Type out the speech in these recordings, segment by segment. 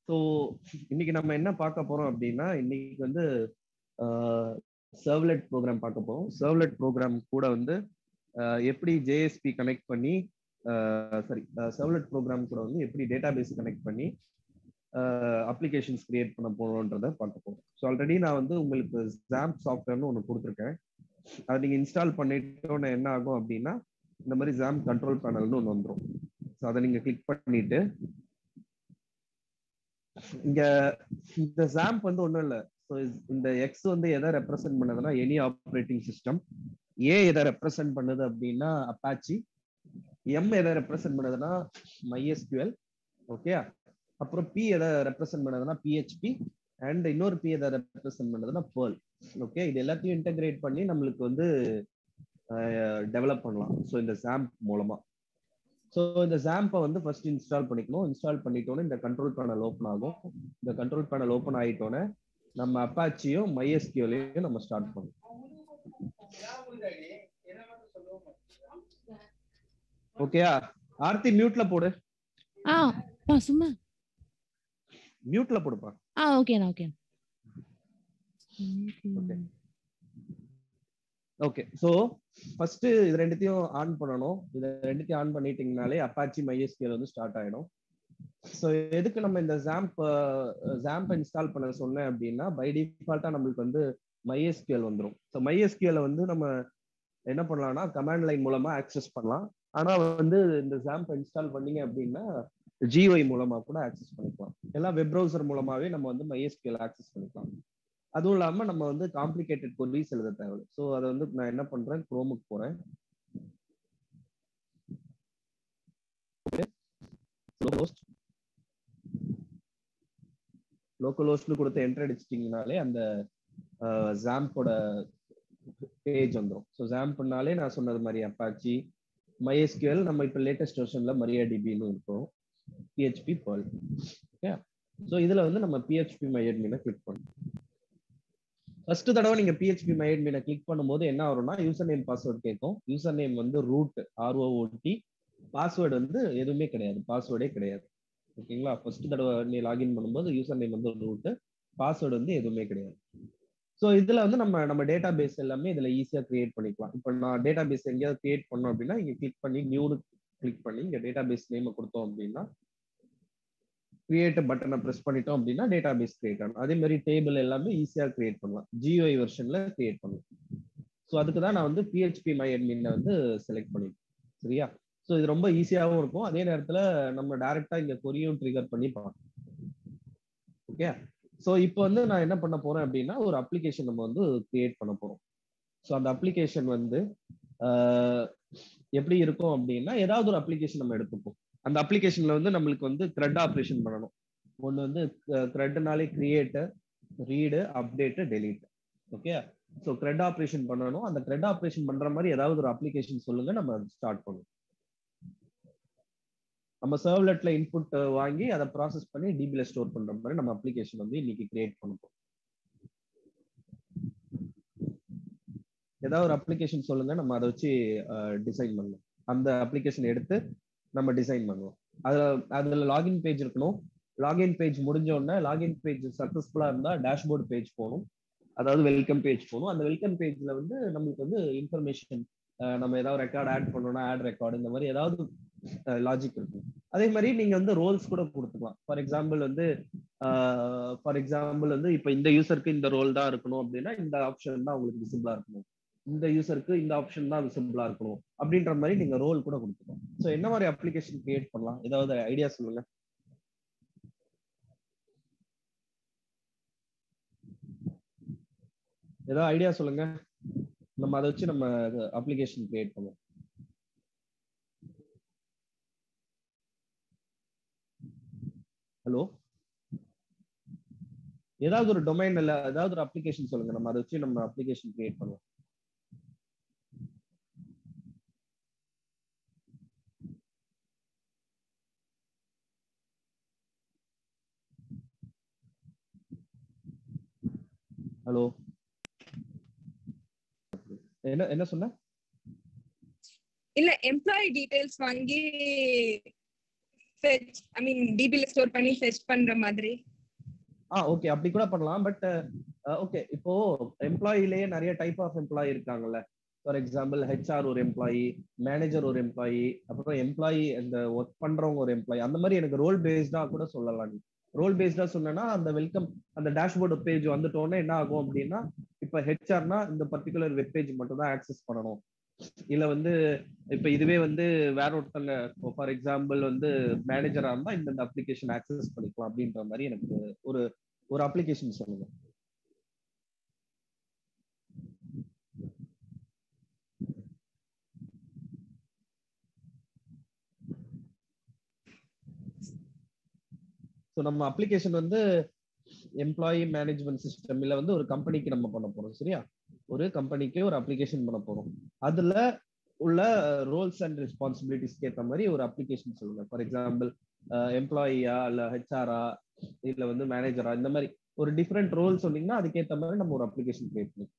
So இன்னைக்கு நம்ம என்ன பார்க்க போறோம் அப்படின்னா இன்னைக்கு வந்து சர்வ்லெட் ப்ரோக்ராம் பார்க்க போறோம் சர்வ்லெட் ப்ரோக்ராம் கூட வந்து ஆஹ் எப்படி ஜேஎஸ்பி கனெக்ட் பண்ணி சாரி சர்வ்லெட் ப்ரோக்ராம் கூட வந்து எப்படி டேட்டாபேஸ் கனெக்ட் பண்ணி அப்ளிகேஷன்ஸ் கிரியேட் பண்ண போறோன்றத பார்க்க போறோம் ஸோ ஆல்ரெடி நான் வந்து உங்களுக்கு ஜாம்ப் சாஃப்ட்வேர்னு ஒன்று கொடுத்துருக்கேன் அதை நீங்க இன்ஸ்டால் பண்ணிட்டோன்னு என்ன ஆகும் அப்படின்னா இந்த மாதிரி ஜாம் கண்ட்ரோல் பேனல்னு ஒன்று வந்துடும் ஸோ அதை நீங்க கிளிக் பண்ணிட்டு இங்க இந்த ஜாம்ப் வந்து ஒன்றும் இல்லை ஸோ இந்த எக்ஸ் வந்து எதை ரெப்ரசென்ட் பண்ணுதுன்னா எனி ஆப்ரேட்டிங் சிஸ்டம் ஏ எதை ரெப்ரசென்ட் பண்ணுது அப்படின்னா அப்பாச்சி எம் எதை ரெப்ரசென்ட் பண்ணுதுன்னா மைஎஸ்கியூஎல் ஓகே அப்புறம் பி எதை ரெப்ரசென்ட் பண்ணுதுன்னா பிஹெச்பி அண்ட் இன்னொரு பி எதை ரெப்ரசென்ட் பண்ணுதுன்னா பேர்ல் ஓகே இது எல்லாத்தையும் இன்டெகிரேட் பண்ணி நம்மளுக்கு வந்து டெவலப் பண்ணலாம் ஸோ இந்த ஜாம்ப் மூலமா ஸோ இந்த ஜாம்பை வந்து ஃபர்ஸ்ட் இன்ஸ்டால் பண்ணிக்கணும் இன்ஸ்டால் பண்ணிட்டோன்னே இந்த கண்ட்ரோல் பேனல் ஓப்பன் ஆகும் இந்த கண்ட்ரோல் பேனல் ஓப்பன் ஆகிட்டோன்னே நம்ம அப்பாச்சியும் மைஎஸ்கியூலையும் நம்ம ஸ்டார்ட் பண்ணுவோம் ஓகேயா ஆர்த்தி மியூட்ல போடு ஆ பா சும்மா மியூட்ல போடுப்பா ஆ ஓகேண்ணா okay okay okay so first இது ரெண்டுத்தையும் ஆன் பண்ணணும் இதை ரெண்டுத்தையும் ஆன் பண்ணிட்டீங்கனாலே அப்பாச்சி மைஎஸ்கியூஎல் வந்து ஸ்டார்ட் ஆயிடும் ஸோ எதுக்கு நம்ம இந்த ஜாம்ப் ஜாம்ப் இன்ஸ்டால் பண்ண சொன்னேன் அப்படின்னா பை டிஃபால்ட்டா நம்மளுக்கு வந்து மைஎஸ்கியூஎல் வந்துடும் ஸோ மைஎஸ்கியூஎல் வந்து நம்ம என்ன பண்ணலாம்னா கமாண்ட் லைன் மூலமா ஆக்சஸ் பண்ணலாம் ஆனா வந்து இந்த ஜாம்ப் இன்ஸ்டால் பண்ணீங்க அப்படின்னா ஜிஒய் மூலமா கூட ஆக்சஸ் பண்ணிக்கலாம் எல்லாம் வெப் ப்ரௌசர் மூலமாவே நம்ம வந்து மைஎஸ்கியூஎல் ஆக்சஸ் பண்ணிக்கலாம் அதுவும் இல்லாம நம்ம வந்து காம்ப்ளிகேட்டட் கொரிஸ் எழுத தேவையில்லை ஸோ அதை வந்து நான் என்ன பண்றேன் குரோமுக்கு போறேன் லோக்கல் ஹோஸ்ட்னு கொடுத்து என்டர் அடிச்சிட்டிங்கனாலே அந்த ஜாம்போட பேஜ் வந்துடும் ஸோ ஜாம்ப்னாலே நான் சொன்னது மாதிரி அப்பாச்சி மைஎஸ்கியூஎல் நம்ம இப்போ லேட்டஸ்ட் வெர்ஷன்ல மரியா டிபின்னு இருக்கும் பிஹெச்பி பேர்ல் ஓகே ஸோ இதுல வந்து நம்ம பிஹெச்பி மையட்மீனை கிளிக் பண்ணணும் ஃபர்ஸ்ட் தடவை நீங்க பிஹெச்பி மையட்மீனை கிளிக் பண்ணும்போது என்ன வரும்னா யூசர் நேம் பாஸ்வேர்டு கேட்கும் யூசர் நேம் வந்து ரூட் ஆர்ஓஓடி பாஸ்வேர்டு வந்து எதுவுமே கிடையாது பாஸ்வேர்டே கிடையாது ஓகேங்களா ஃபர்ஸ்ட் தடவை நீ லாகின் பண்ணும்போது யூசர் நேம் வந்து ரூட் பாஸ்வேர்டு வந்து எதுவுமே கிடையாது ஸோ இதுல வந்து நம்ம நம்ம டேட்டா பேஸ் எல்லாமே இதுல ஈஸியா கிரியேட் பண்ணிக்கலாம் இப்போ நான் டேட்டா பேஸ் எங்கேயாவது கிரியேட் பண்ணோம் அப்படின்னா இங்க கிளிக் பண்ணி நியூனு கிளிக் பண்ணி இங்க டேட்டா பேஸ் நேம் கொடுத்தோம் அப்படின்னா கிரியேட் பட்டனை ப்ரெஸ் பண்ணிட்டோம் அப்படின்னா டேட்டா பேஸ் கிரியேட் ஆகும் அதே மாதிரி டேபிள் எல்லாமே ஈஸியா கிரியேட் பண்ணலாம் ஜிஓஐ வெர்ஷன்ல கிரியேட் பண்ணலாம் ஸோ அதுக்கு தான் நான் வந்து பிஹெச்பி மை அட்மின்ல வந்து செலக்ட் பண்ணிருக்கேன் சரியா ஸோ இது ரொம்ப ஈஸியாகவும் இருக்கும் அதே நேரத்துல நம்ம டைரக்டா இங்க கொரியும் ட்ரிகர் பண்ணி பார்க்கலாம் ஓகே ஸோ இப்போ வந்து நான் என்ன பண்ண போறேன் அப்படின்னா ஒரு அப்ளிகேஷன் நம்ம வந்து கிரியேட் பண்ண போறோம் ஸோ அந்த அப்ளிகேஷன் வந்து எப்படி இருக்கும் அப்படின்னா ஏதாவது ஒரு அப்ளிகேஷன் நம்ம எடுத்துப்போம் அந்த அப்ளிகேஷன்ல வந்து நம்மளுக்கு வந்து த்ரெட் ஆப்ரேஷன் பண்ணணும் ஒன்று வந்து த்ரெட்னாலே create read update delete okay so thread operation பண்ணணும் அந்த த்ரெட் ஆப்ரேஷன் பண்ற மாதிரி ஏதாவது ஒரு அப்ளிகேஷன் சொல்லுங்க நம்ம ஸ்டார்ட் பண்ணுவோம் நம்ம சர்வ்லெட்ல இன்புட் வாங்கி அதை ப்ராசஸ் பண்ணி டிபில ஸ்டோர் பண்ற மாதிரி நம்ம அப்ளிகேஷன் வந்து இன்னைக்கு கிரியேட் பண்ணுவோம் ஏதாவது ஒரு அப்ளிகேஷன் சொல்லுங்க நம்ம அதை வச்சு டிசைன் பண்ணலாம் அந்த அப்ளிகேஷன் எடுத்து நம்ம டிசைன் பண்ணுவோம் அதுல அதுல லாகின் பேஜ் இருக்கணும் லாகின் பேஜ் முடிஞ்ச உடனே லாகின் பேஜ் சக்சஸ்ஃபுல்லா இருந்தா டேஷ்போர்ட் பேஜ் போகணும் அதாவது வெல்கம் பேஜ் போகணும் அந்த வெல்கம் பேஜ்ல வந்து நம்மளுக்கு வந்து இன்ஃபர்மேஷன் நம்ம ஏதாவது ரெக்கார்ட் ஆட் பண்ணணும்னா ஆட் ரெக்கார்டு இந்த மாதிரி ஏதாவது லாஜிக் இருக்கும் அதே மாதிரி நீங்க வந்து ரோல்ஸ் கூட கொடுத்துக்கலாம் ஃபார் எக்ஸாம்பிள் வந்து ஃபார் எக்ஸாம்பிள் வந்து இப்போ இந்த யூசருக்கு இந்த ரோல் தான் இருக்கணும் அப்படின்னா இந்த ஆப்ஷன் தான் உங்களுக்கு விசிபிளா இருக்கணும் இந்த யூசருக்கு இந்த ஆப்ஷன் தான் விசிபிளா இருக்கணும் அப்படின்ற மாதிரி நீங்க ரோல் கூட கொடுத்துக்கலாம் ஸோ என்ன மாதிரி அப்ளிகேஷன் கிரியேட் பண்ணலாம் ஏதாவது ஐடியா சொல்லுங்க ஏதாவது ஐடியா சொல்லுங்க நம்ம அதை வச்சு நம்ம அப்ளிகேஷன் கிரியேட் பண்ணுவோம் ஹலோ ஏதாவது ஒரு டொமைன் இல்ல ஏதாவது ஒரு அப்ளிகேஷன் சொல்லுங்க நம்ம அதை வச்சு நம்ம அப்ளிகேஷன் கிரியேட் பண்ணுவோம் ஹலோ என்ன என்ன சொன்ன இல்ல எம்ப்ளாயி டீடைல்ஸ் வாங்கி ஃபெச் ஐ மீன் டிபில ஸ்டோர் பண்ணி ஃபெச் பண்ற மாதிரி ஆ ஓகே அப்படி கூட பண்ணலாம் பட் ஓகே இப்போ எம்ப்ளாயிலேயே நிறைய டைப் ஆஃப் எம்ப்ளாயி இருக்காங்கல்ல ஃபார் எக்ஸாம்பிள் ஹெச்ஆர் ஒரு எம்ப்ளாயி மேனேஜர் ஒரு எம்ப்ளாயி அப்புறம் எம்ப்ளாயி இந்த ஒர்க் பண்றவங்க ஒரு எம்ப்ளாயி அந்த மாதிரி எனக்கு ரோல் பேஸ்டா கூட சொல்லலாம் நீ ரோல் பேஸ்டா சொன்னா அந்த வெல்கம் அந்த டேஷ்போர்டு பேஜ் வந்துட்டோன்னே என்ன ஆகும் அப்படின்னா இப்ப ஹெச்ஆர்னா இந்த பர்டிகுலர் வெப் பேஜ் மட்டும் தான் ஆக்சஸ் பண்ணணும் இல்ல வந்து இப்ப இதுவே வந்து வேற ஒருத்தங்க ஃபார் எக்ஸாம்பிள் வந்து மேனேஜரா இருந்தா இந்த அப்ளிகேஷன் ஆக்சஸ் பண்ணிக்கலாம் அப்படின்ற மாதிரி எனக்கு ஒரு ஒரு அப்ளிகேஷன் சொல்லுங்க ஸோ நம்ம அப்ளிகேஷன் வந்து எம்ப்ளாயி மேனேஜ்மெண்ட் சிஸ்டம் இல்ல வந்து ஒரு கம்பெனிக்கு நம்ம பண்ண போறோம் சரியா ஒரு கம்பெனிக்கு ஒரு அப்ளிகேஷன் பண்ண போறோம் அதுல உள்ள ரோல்ஸ் அண்ட் ரெஸ்பான்சிபிலிட்டிஸ்க்கு ஏற்ற மாதிரி ஒரு அப்ளிகேஷன் சொல்லுங்க ஃபார் எக்ஸாம்பிள் எம்ப்ளாயியா இல்ல ஹெச்ஆரா இல்ல வந்து மேனேஜரா இந்த மாதிரி ஒரு டிஃப்ரெண்ட் ரோல் சொன்னீங்கன்னா அதுக்கேற்ற மாதிரி நம்ம ஒரு அப்ளிகேஷன் கிரியேட் பண்ணி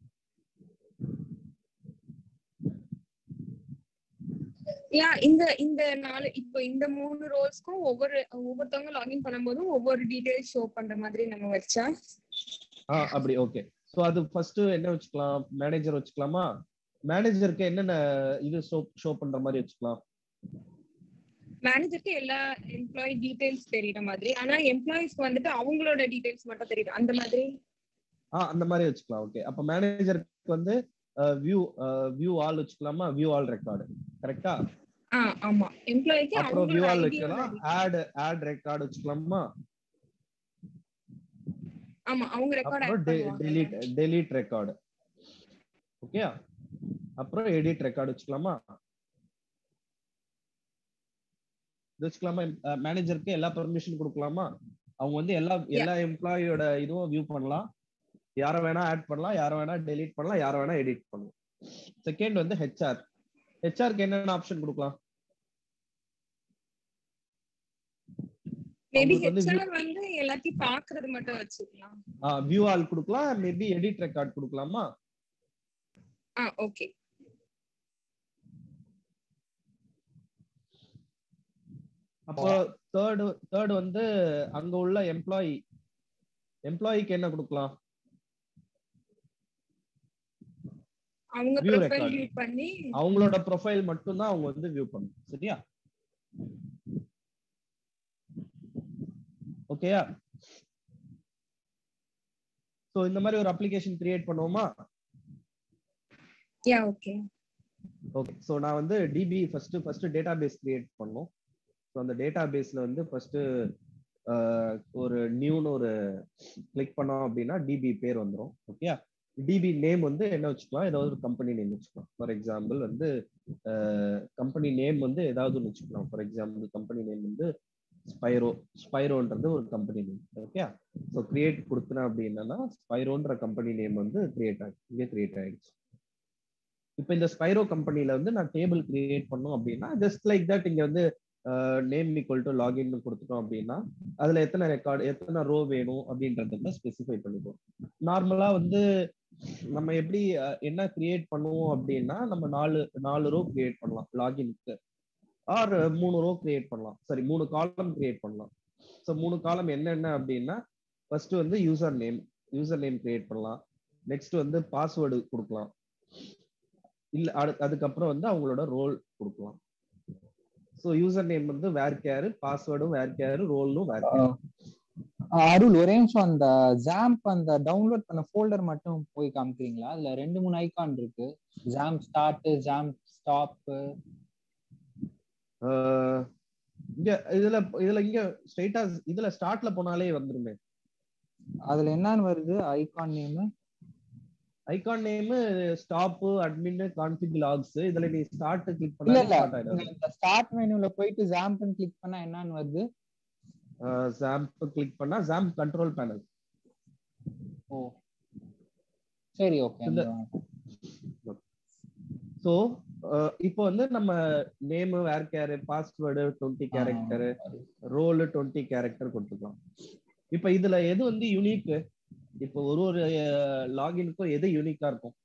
யா இந்த இந்த நாலு இப்போ இந்த மூணு ரோல்ஸ்க்கும் ஒவ்வொரு ஒவ்வொருத்தவங்க லாகின் பண்ணும்போதும் ஒவ்வொரு டீடைல்ஸ் ஷோ பண்ற மாதிரி நம்ம வச்சா ஆ அப்படி ஓகே ஸோ அது ஃபர்ஸ்ட் என்ன வச்சுக்கலாம் மேனேஜர் வச்சுக்கலாமா மேனேஜருக்கு என்னென்ன இது ஷோ ஷோ பண்ற மாதிரி வச்சுக்கலாம் மேனேஜருக்கு எல்லா எம்ப்ளாயி டீடைல்ஸ் தெரியற மாதிரி ஆனா எம்ப்ளாயிஸ்க்கு வந்துட்டு அவங்களோட டீடைல்ஸ் மட்டும் தெரியுது அந்த மாதிரி ஆ அந்த மாதிரி வச்சுக்கலாம் ஓகே அப்ப மேனேஜருக்கு வந்து வியூ வியூ ஆல் வச்சுக்கலாமா வியூ ஆல் ரெக்கார்டு கரெக்டா ஆ ஆமா எம்ப்ளாயிக்கு அப்புறம் வியூ ஆல் அவங்களோட வைக்கலாம் ஆட் ஆட் ரெக்கார்டு வச்சுக்கலாமா ஆமா அவங்க ரெக்கார்ட் அப்புறம் add delete delete record okay அப்புறம் எடிட் ரெக்கார்டு வச்சுக்கலாமா இது வச்சுக்கலாமா மேனேஜருக்கு எல்லா பெர்மிஷன் கொடுக்கலாமா அவங்க வந்து எல்லா எல்லா எம்ப்ளாயியோட இதுவும் வியூ பண்ணலாம் யார வேணா ஆட் பண்ணலாம் யார வேணா டெலீட் பண்ணலாம் யார வேணா எடிட் பண்ணலாம் செகண்ட் வந்து ஹெச்ஆர் ஹெச்ஆருக்கு என்னென்ன ஆப்ஷன் கொடுக்கலாம் மேபி அவங்களுக்கு வந்து ஹெச்ஆர் வந்து எல்லாத்தையும் பாக்குறது மட்டும் வச்சுக்கலாம் வியூ ஆல் கொடுக்கலாம் மேபி எடிட் ரெக்கார்ட் கொடுக்கலாமா ஆ ஓகே அப்போ தேர்டு தேர்ட் வந்து அங்க உள்ள எம்ப்ளாயி எம்ப்ளாயிக்கு என்ன கொடுக்கலாம் அவங்க View ப்ரொஃபைல் record. வியூ பண்ணி அவங்களோட ப்ரொஃபைல் மட்டும் தான் அவங்க வந்து வியூ பண்ணணும் சரியா ஓகேயா சோ இந்த மாதிரி ஒரு அப்ளிகேஷன் கிரியேட் பண்ணுவோமா யா ஓகே ஓகே ஸோ நான் வந்து DB first first database create பண்ணோம் ஸோ அந்த டேட்டா பேஸ்ல வந்து ஃபர்ஸ்ட் ஒரு நியூன்னு ஒரு கிளிக் பண்ணோம் அப்படின்னா டிபி பேர் வந்துடும் ஓகே டிபி நேம் வந்து என்ன வச்சுக்கலாம் ஏதாவது ஒரு கம்பெனி நேம் வச்சுக்கலாம் ஃபார் எக்ஸாம்பிள் வந்து கம்பெனி நேம் வந்து ஏதாவது ஒன்று வச்சுக்கலாம் ஃபார் எக்ஸாம்பிள் கம்பெனி நேம் வந்து ஸ்பைரோ ஸ்பைரோன்றது ஒரு company name okay so create கொடுத்தேன் அப்படின்னா ஸ்பைரோன்ற கம்பெனி நேம் வந்து கிரியேட் ஆகி இங்கே கிரியேட் ஆயிடுச்சு இப்போ இந்த ஸ்பைரோ கம்பெனில வந்து நான் டேபிள் கிரியேட் பண்ணோம் அப்படின்னா ஜஸ்ட் லைக் தட் இங்க வந்து நேம் ஈக்குவல் டு லாகின் கொடுத்துட்டோம் அப்படின்னா அதுல எத்தனை ரெக்கார்டு எத்தனை ரோ வேணும் அப்படின்றத ஸ்பெசிஃபை பண்ணிப்போம் நார்மலா வந்து நம்ம எப்படி அஹ், என்ன கிரியேட் பண்ணுவோம் அப்படின்னா நம்ம நாலு நாலு ரோ கிரியேட் பண்ணலாம் லாகின்க்கு ஆர் மூணு ரோ கிரியேட் பண்ணலாம் சாரி மூணு காலம் கிரியேட் பண்ணலாம் ஸோ மூணு காலம் என்னென்ன அப்படின்னா ஃபர்ஸ்ட் வந்து user name user name create பண்ணலாம் நெக்ஸ்ட் வந்து பாஸ்வேர்டு கொடுக்கலாம் இல்ல அடு- அதுக்கப்புறம் வந்து அவங்களோட ரோல் கொடுக்கலாம் ஸோ யூசர் நேம் வந்து வேர் கேரு பாஸ்வேர்டும் வேர் கேரு ரோலும் வேர் கேர் ஆஹ் அருள் ஒரே நிமிஷம் அந்த ஜாம்ப் அந்த டவுன்லோட் பண்ண ஃபோல்டர் மட்டும் போய் காமிக்கிறீங்களா அதுல ரெண்டு மூணு ஐகான் இருக்கு ஜாம்ப் ஸ்டார்ட் ஜாம்ப் ஸ்டாப் இங்க இதுல இதுல இங்க ஸ்ட்ரைட்டா இதுல ஸ்டார்ட்ல போனாலே வந்துருமே அதுல என்னன்னு வருது icon name icon name stop admin config logs இதுல நீ ஸ்டார்ட் கிளிக் இல்ல பண்ணாலே இல்ல ஸ்டார்ட் ஆயிடும் இந்த ஸ்டார்ட் மெனுல போயிட்டு ஜாம்ப்னு கிளிக் பண்ணா என்னன்னு வருது ஜாம்ப் கிளிக் பண்ணா ஜாம்ப் கண்ட்ரோல் பேனல் ஓ சரி ஓகே இந்த- ஸோ இப்போ வந்து நம்ம name varchar password twenty character role twenty character கொடுத்துக்கலாம் இப்போ இதுல எது வந்து யூனிக் இப்போ ஒரு ஒரு லாகினுக்கும் எது யூனிக்கா இருக்கும்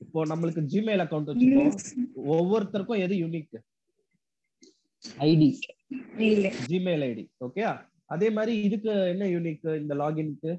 இப்போ நம்மளுக்கு ஜிமெயில் அக்கௌண்ட் வச்சுக்கோம் ஒவ்வொருத்தருக்கும் எது யூனிக் ஐடி இல்ல ஜிமெயில் ஐடி ஓகே அதே மாதிரி இதுக்கு என்ன யூனிக் இந்த லாகின்க்கு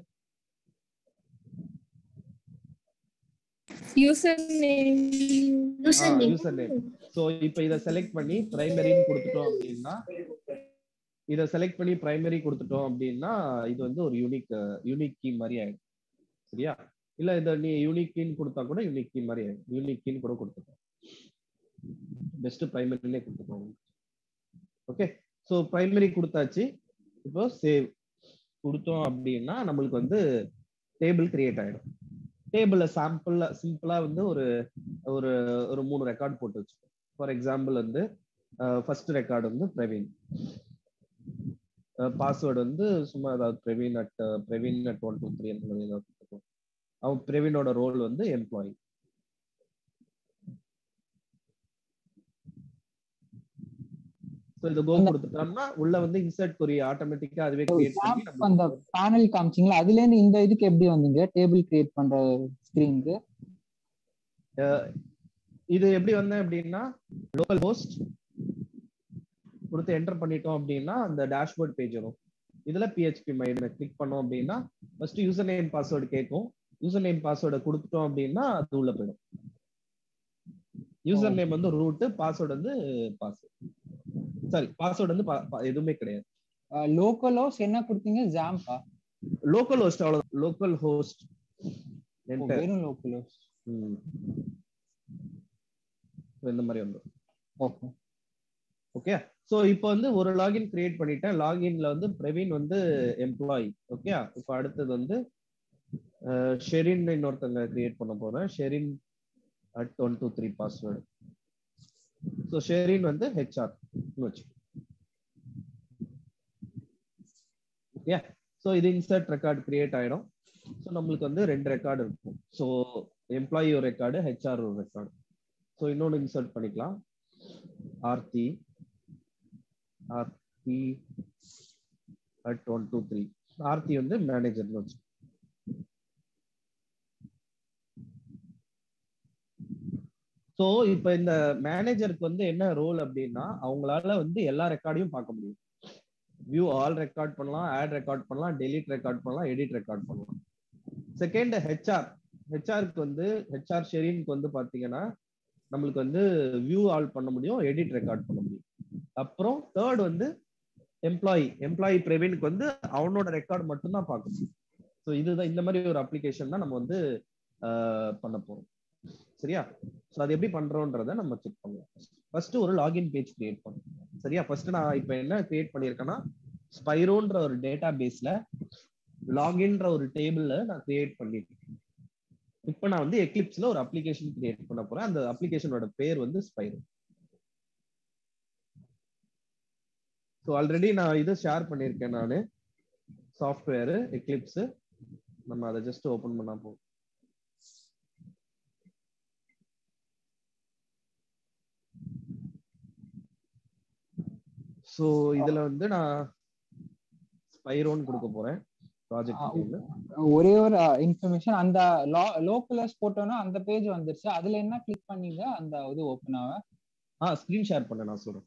user name user name so இப்போ இத செலக்ட் பண்ணி பிரைமரின்னு கொடுத்துட்டோம் அப்படின்னா இத செலக்ட் பண்ணி பிரைமரி கொடுத்துட்டோம் அப்படின்னா இது வந்து ஒரு யூனிக் யூனிக் கீ மாதிரி ஆயிடும் சரியா இல்ல இத நீ யூனிக் கீன்னு கொடுத்தா கூட யூனிக் கீ மாதிரி ஆயிடும் யூனிக் கீன்னு கூட கொடுத்துட்டோம் பெஸ்ட் பிரைமரிலே கொடுத்துட்டோம் ஓகே சோ பிரைமரி கொடுத்தாச்சு இப்போ சேவ் கொடுத்தோம் அப்படின்னா நம்மளுக்கு வந்து டேபிள் கிரியேட் ஆயிடும் டேபிள்ல சாம்பிள் சிம்பிளா வந்து ஒரு ஒரு ஒரு மூணு ரெக்கார்ட் போட்டு வச்சுக்கோ ஃபார் எக்ஸாம்பிள் வந்து ஃபர்ஸ்ட் ரெக்கார்டு வந்து பிரவீன் பாஸ்வேர்டு வந்து சும்மா ஏதாவது Praveen at Praveen at one two three அந்த மாதிரி ஏதாவது கொடுத்துருக்கோம் அவன் பிரவீனோட ரோல் வந்து எம்ப்ளாயி ஸோ இதை கோ கொடுத்துட்டோம்னா உள்ள வந்து இன்சர்ட் கொரி ஆட்டோமேட்டிக்கா அதுவே கிரியேட் பண்ணி Samp அந்த நம்மளுக்கு பேனல் காமிச்சிங்களா அதுல இருந்து இந்த இதுக்கு எப்படி வந்தீங்க டேபிள் கிரியேட் பண்ற ஸ்கிரீனுக்கு இது எப்படி வந்தேன் அப்படின்னா லோக்கல் ஹோஸ்ட் கொடுத்து என்டர் பண்ணிட்டோம் அப்படின்னா அந்த டேஷ்போர்ட் பேஜ் வரும் இதுல பிஹெச்பி மைடு கிளிக் பண்ணோம் அப்படின்னா ஃபர்ஸ்ட் யூசர் நேம் பாஸ்வேர்டு கேட்கும் யூசர் நேம் பாஸ்வேர்டை கொடுத்துட்டோம் அப்படின்னா அது உள்ள போயிடும் யூசர் நேம் வந்து ரூட் பாஸ்வேர்டு வந்து பாஸ்வேர்டு சாரி பாஸ்வேர்டு வந்து பா- பா- எதுவுமே கிடையாது லோக்கல் ஹவுஸ் என்ன கொடுத்தீங்க ஜாம்பா லோக்கல் ஹோஸ்ட் அவ்வளவு லோக்கல் ஹோஸ்ட் வெறும் லோக்கல் ஹவுஸ் இந்த மாதிரி வந்துடும் ஓகே ஓகே சோ இப்போ வந்து ஒரு லாகின் கிரியேட் பண்ணிட்டேன் லாகின்ல வந்து பிரவீன் வந்து எம்ப்ளாயி ஓகே இப்போ அடுத்தது வந்து அஹ், ஷெரின் இன்னொருத்தங்க கிரியேட் பண்ண போறேன் Sherin at one two three password so Sherin வந்து ஹெச்ஆர் வச்சு ஓகே ஸோ இது இன்சர்ட் ரெக்கார்ட் கிரியேட் ஆயிடும் ஸோ நம்மளுக்கு வந்து ரெண்டு ரெக்கார்டு இருக்கும் ஸோ எம்ப்ளாயி ஒரு ரெக்கார்டு ஹெச்ஆர் ஒரு ரெக்கார்டு ஸோ இன்னொன்று இன்சர்ட் பண்ணிக்கலாம் Aarthi Aarthi at one two three Aarthi வந்து மேனேஜர்னு வச்சு ஸோ இப்போ இந்த மேனேஜருக்கு வந்து என்ன ரோல் அப்படின்னா அவங்களால வந்து எல்லா ரெக்கார்டையும் பார்க்க முடியும் வியூ ஆல் ரெக்கார்ட் பண்ணலாம் ஆட் ரெக்கார்ட் பண்ணலாம் டெலிட் ரெக்கார்ட் பண்ணலாம் எடிட் ரெக்கார்ட் பண்ணலாம் செகண்ட் ஹெச்ஆர் ஹெச்ஆருக்கு வந்து ஹெச்ஆர் ஷெரீனுக்கு வந்து பாத்தீங்கன்னா நம்மளுக்கு வந்து வியூ ஆல் பண்ண முடியும் எடிட் ரெக்கார்ட் பண்ண முடியும் அப்புறம் தேர்ட் வந்து எம்ப்ளாயி எம்ப்ளாயி பிரவீனுக்கு வந்து அவனோட ரெக்கார்ட் மட்டும்தான் பார்க்க முடியும் ஸோ இதுதான் இந்த மாதிரி ஒரு அப்ளிகேஷன் தான் நம்ம வந்து ஆஹ், பண்ண போறோம் சரியா ஸோ அது எப்படி பண்றோன்றத நம்ம செக் பண்ணுவோம் ஃபர்ஸ்ட் ஒரு லாகின் பேஜ் கிரியேட் பண்ணுவோம் சரியா ஃபர்ஸ்ட் நான் இப்போ என்ன கிரியேட் பண்ணியிருக்கேன்னா ஸ்பைரோன்ற ஒரு டேட்டா பேஸ்ல லாகின்ற ஒரு டேபிள்ல நான் கிரியேட் பண்ணிருக்கேன் இப்போ நான் வந்து எக்லிப்ஸ்ல ஒரு அப்ளிகேஷன் கிரியேட் பண்ண போறேன் அந்த அப்ளிகேஷனோட பேர் வந்து ஸ்பைரோ ஸோ ஆல்ரெடி நான் இது ஷேர் பண்ணியிருக்கேன் நான் சாஃப்ட்வேர் எக்லிப்ஸ் நம்ம அதை ஜஸ்ட் ஓபன் பண்ணா போதும் ஸோ இதுல வந்து நான் ஸ்பைரோன்னு கொடுக்க போறேன் ப்ராஜெக்ட் நேம் ஒரே ஒரு இன்ஃபர்மேஷன் அந்த லோக்கலஸ் போட்டோம்னா அந்த பேஜ் வந்துருச்சு அதுல என்ன கிளிக் பண்ணீங்க அந்த இது ஓப்பன் ஆக ஆ ஸ்கிரீன் ஷேர் பண்ண நான் சொல்றேன்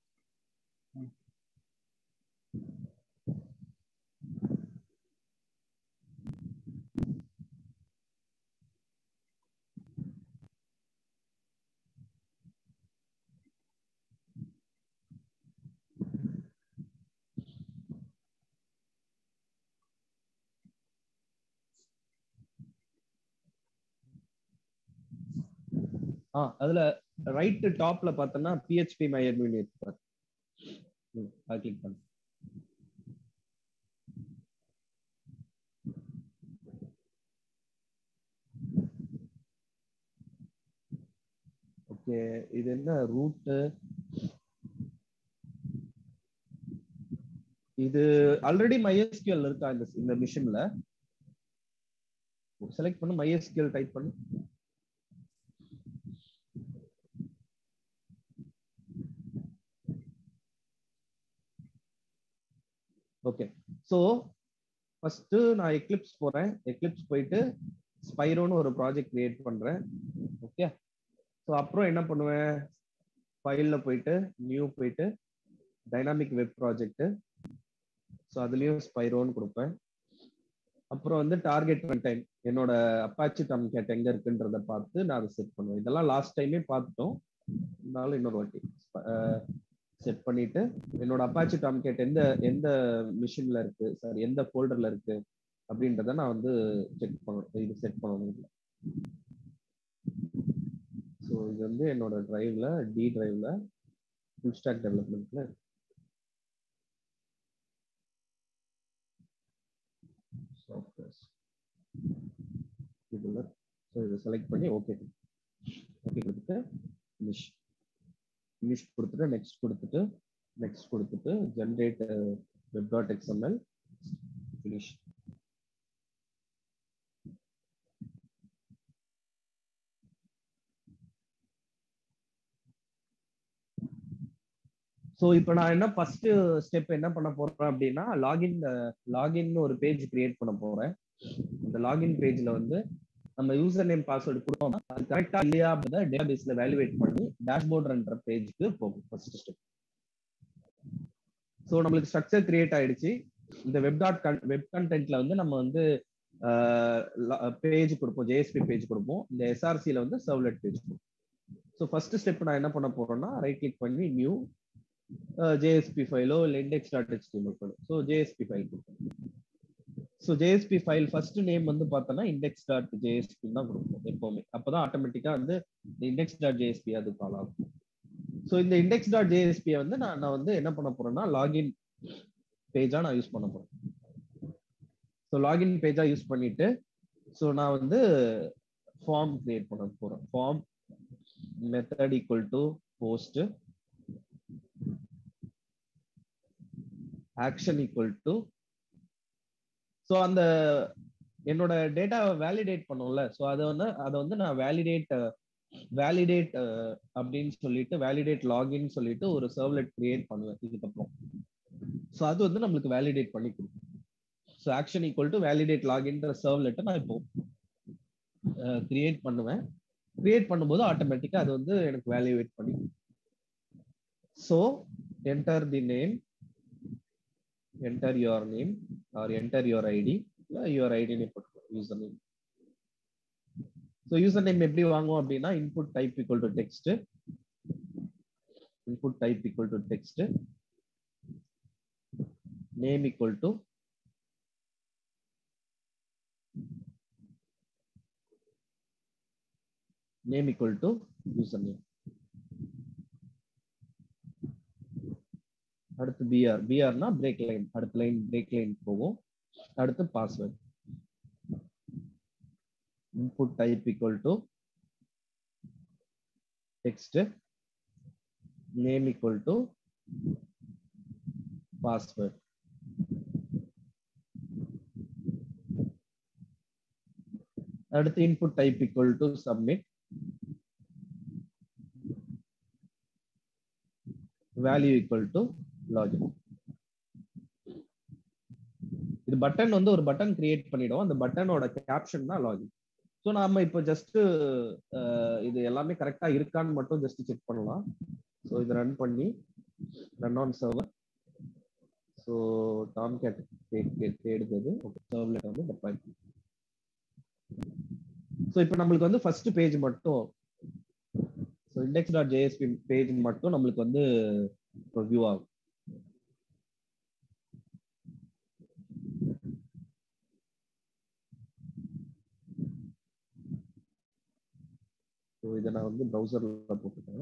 ஆ அதுல ரைட் டாப்ல பார்த்தோம்னா பிஹெச்பி மை அட்மின் இருக்கு பாரு. ம், அது கிளிக் பண்ணு ஓகே இது என்ன ரூட் இது ஆல்ரெடி MySQL இருக்கா இந்த இந்த மிஷின்ல செலக்ட் பண்ணு MySQL டைப் பண்ணு ஓகே ஸோ ஃபர்ஸ்ட் நான் எக்லிப்ஸ் போறேன் எக்லிப்ஸ் போயிட்டு ஸ்பைரோன்னு ஒரு ப்ராஜெக்ட் கிரியேட் பண்றேன் ஓகே ஸோ அப்புறம் என்ன பண்ணுவேன் ஃபைல்ல போயிட்டு நியூ போயிட்டு டைனாமிக் வெப் ப்ராஜெக்ட் ஸோ அதுலயும் ஸ்பைரோன்னு கொடுப்பேன் அப்புறம் வந்து டார்கெட் டைம் என்னோட அப்பாச்சி டம் கேட் எங்க இருக்குன்றத பார்த்து நான் அதை செட் பண்ணுவேன் இதெல்லாம் லாஸ்ட் டைமே பார்த்துட்டோம் இருந்தாலும் இன்னொரு வாட்டி செட் பண்ணிட்டு என்னோட அப்பாச்சி டாம் கேட் எந்த எந்த மிஷின்ல இருக்கு சாரி எந்த ஃபோல்டர்ல இருக்கு அப்படின்றத நான் வந்து செக் பண்ணணும் இது செட் பண்ணணும் இதுல ஸோ இது வந்து என்னோட டிரைவ்ல டி டிரைவ்ல ஃபுல் ஸ்டாக் டெவலப்மெண்ட்ல சாஃப்ட்வேர்ஸ் இதுல ஸோ இதை செலக்ட் பண்ணி ஓகே ஓகே கொடுத்துட்டு ஃபினிஷ் ஃபினிஷ் கொடுத்துட்டு நெக்ஸ்ட் கொடுத்துட்டு நெக்ஸ்ட் கொடுத்துட்டு generate web dot XML finish so இப்போ நான் என்ன ஃபர்ஸ்ட் ஸ்டெப் என்ன பண்ண போறேன் அப்படின்னா லாகின் லாகின் ஒரு பேஜ் கிரியேட் பண்ண போறேன் இந்த லாகின் பேஜ்ல வந்து நம்ம யூசர் நேம் பாஸ்வேர்டு கொடுத்தோம் அது கரெக்டா இல்லையா அப்படின்றத டேட்டாபேஸ்ல வேல்யூவேட் பண்ணி டேஷ்போர்ட்ன்ற பேஜுக்கு போகும் ஃபர்ஸ்ட் ஸ்டெப் ஸோ நம்மளுக்கு ஸ்ட்ரக்சர் கிரியேட் ஆயிடுச்சு இந்த வெப் டாட் வெப் கண்டென்ட்ல வந்து நம்ம வந்து பேஜ் கொடுப்போம் ஜேஎஸ்பி பேஜ் கொடுப்போம் இந்த எஸ்ஆர்சியில வந்து சர்வ்லெட் பேஜ் கொடுப்போம் ஸோ ஃபர்ஸ்ட் ஸ்டெப் நான் என்ன பண்ண போறேன்னா ரைட் கிளிக் பண்ணி நியூ ஜேஎஸ்பி ஃபைலோ இல்லை இண்டெக்ஸ் டாட் ஹெச்டிஎம்எல் ஃபைலோ ஸோ ஜேஎஸ்பி ஃபைல் கொடுப்போம் so JSP file first name வந்து பார்த்தோன்னா இண்டெக்ஸ் டாட் ஜேஎஸ்பி தான் கொடுப்போம் எப்பவுமே அப்போதான் ஆட்டோமேட்டிக்கா வந்து இந்த இண்டெக்ஸ் டாட் ஜேஎஸ்பி அது கால் ஆகும் ஸோ இந்த இண்டெக்ஸ் டாட் ஜேஎஸ்பியை வந்து நான் நான் வந்து என்ன பண்ண போறேன்னா லாகின் பேஜா நான் யூஸ் பண்ண போறேன் ஸோ லாகின் பேஜா யூஸ் பண்ணிட்டு ஸோ நான் வந்து ஃபார்ம் கிரியேட் பண்ண போறேன் form method equal to post action equal to so அந்த என்னோட டேட்டாவை வேலிடேட் பண்ணும்ல ஸோ அதை வந்து அதை வந்து நான் வேலிடேட் வேலிடேட் அப்படின்னு சொல்லிட்டு வேலிடேட் லாகின் சொல்லிட்டு ஒரு சர்வ்லெட் கிரியேட் பண்ணுவேன் இதுக்கப்புறம் ஸோ அது வந்து நம்மளுக்கு வேலிடேட் பண்ணி கொடுக்கும் so action equal to validate லாகின்ற சர்வ்லெட்டை நான் இப்போ கிரியேட் பண்ணுவேன் கிரியேட் பண்ணும்போது ஆட்டோமேட்டிக்கா அது வந்து எனக்கு வேல்யூவேட் பண்ணி so enter the name enter your name or enter your id your id name user name so user name எப்படி வாங்குவோம் அப்படின்னா input type equal to text input type equal to text name equal to name equal to username அடுத்து BR பிஆர்னா break line அடுத்த line break line போகும் அடுத்து password input type equal to text name equal to password அடுத்து input type equal to submit value equal to login இது button வந்து ஒரு button create பண்ணிடும் அந்த பட்டனோட கேப்ஷன் தான் லாகின் ஸோ நாம இப்போ ஜஸ்ட் இது எல்லாமே கரெக்டா இருக்கான்னு மட்டும் ஜஸ்ட் செக் பண்ணலாம் ஸோ இதை ரன் பண்ணி run on server so Tomcat தேடுது ஓகே சர்வ்லெட் வந்து டெப்ளாய் ஸோ இப்போ நம்மளுக்கு வந்து ஃபர்ஸ்ட் பேஜ் மட்டும் so index dot JSP page மட்டும் நம்மளுக்கு வந்து வியூ ஆகும் ஸோ இதை நான் வந்து ப்ரௌசர்ல போட்டுக்கிறேன்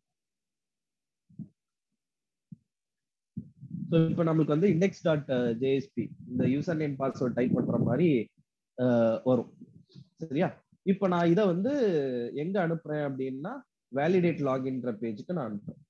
ஸோ இப்போ நம்மளுக்கு வந்து இண்டெக்ஸ் டாட் ஜேஎஸ்பி இந்த யூசர் நேம் பாஸ்வேர்ட் டைப் பண்ற மாதிரி வரும் சரியா இப்போ நான் இதை வந்து எங்க அனுப்புறேன் அப்படின்னா வேலிடேட் லாகின்ற பேஜுக்கு நான் அனுப்புறேன்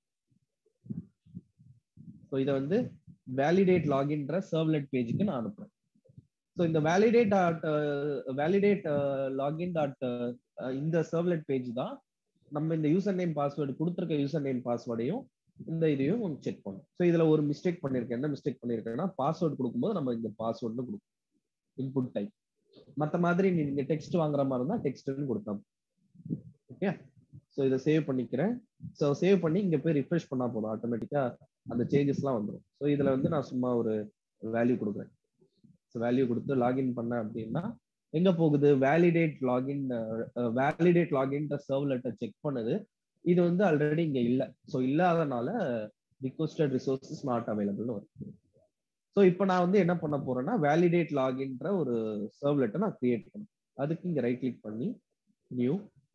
ஸோ இதை வந்து வேலிடேட் லாகின்ற சர்வ்லெட் பேஜுக்கு நான் அனுப்புறேன் ஸோ இந்த validate dot validate login dot இந்த சர்வ்லெட் பேஜ் தான் நம்ம இந்த யூசர் நேம் பாஸ்வேர்டு கொடுத்துருக்க யூசர் நேம் பாஸ்வேர்டையும் இந்த இதையும் செக் பண்ணும் ஸோ இதுல ஒரு மிஸ்டேக் பண்ணிருக்கேன் என்ன மிஸ்டேக் பண்ணிருக்கேன்னா பாஸ்வேர்டு கொடுக்கும்போது நம்ம இந்த பாஸ்வேர்டு கொடுக்கும் இன்புட் டைப் மத்த மாதிரி நீங்க டெக்ஸ்ட் வாங்குற மாதிரி இருந்தா டெக்ஸ்ட்னு கொடுத்தா ஓகே ஸோ இதை சேவ் பண்ணிக்கிறேன் ஸோ சேவ் பண்ணி இங்க போய் ரிஃப்ரெஷ் பண்ணா போதும் ஆட்டோமேட்டிக்கா அந்த சேஞ்சஸ்லாம் வந்துடும் ஸோ இதுல வந்து நான் சும்மா ஒரு வேல்யூ கொடுக்குறேன் ஸோ வேல்யூ கொடுத்து லாகின் பண்ணேன் அப்படின்னா எங்க போகுது வேலிடேட் லாகின் வேலிடேட் லாகின்ற சர்வ்லெட்டை செக் பண்ணுது இது வந்து ஆல்ரெடி இங்க இல்ல ஸோ இல்லாதனால ரிக்வஸ்டட் ரிசோர்சஸ் நாட் அவைலபிள்னு வரும் ஸோ இப்போ நான் வந்து என்ன பண்ண போறேன்னா வேலிடேட் லாகின்ற ஒரு சர்வ்லெட்டை நான் கிரியேட் பண்ணேன் அதுக்கு இங்க ரைட் கிளிக் பண்ணி நியூ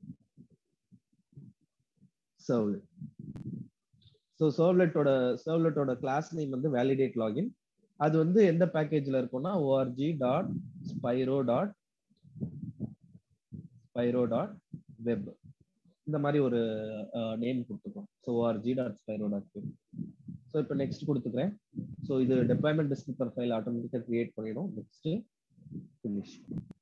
சர்வ்லெட் ஸோ சர்வ்லெட்டோட சர்வ்லெட்டோட கிளாஸ் நேம் வந்து வேலிடேட் லாகின் அது வந்து எந்த பேக்கேஜ்ல இருக்கும்னா ORG dot Spiro dot Spiro dot web இந்த மாதிரி ஒரு நேம் கொடுத்துருக்கோம் so ORG dot Spiro dot web so இப்போ நெக்ஸ்ட் கொடுத்துக்கிறேன் ஸோ இது டெப்ளாய்மெண்ட் டிஸ்கிரிப்டர் ஃபைல் ஆட்டோமேட்டிக்காக கிரியேட் பண்ணிடும் நெக்ஸ்ட் ஃபினிஷ்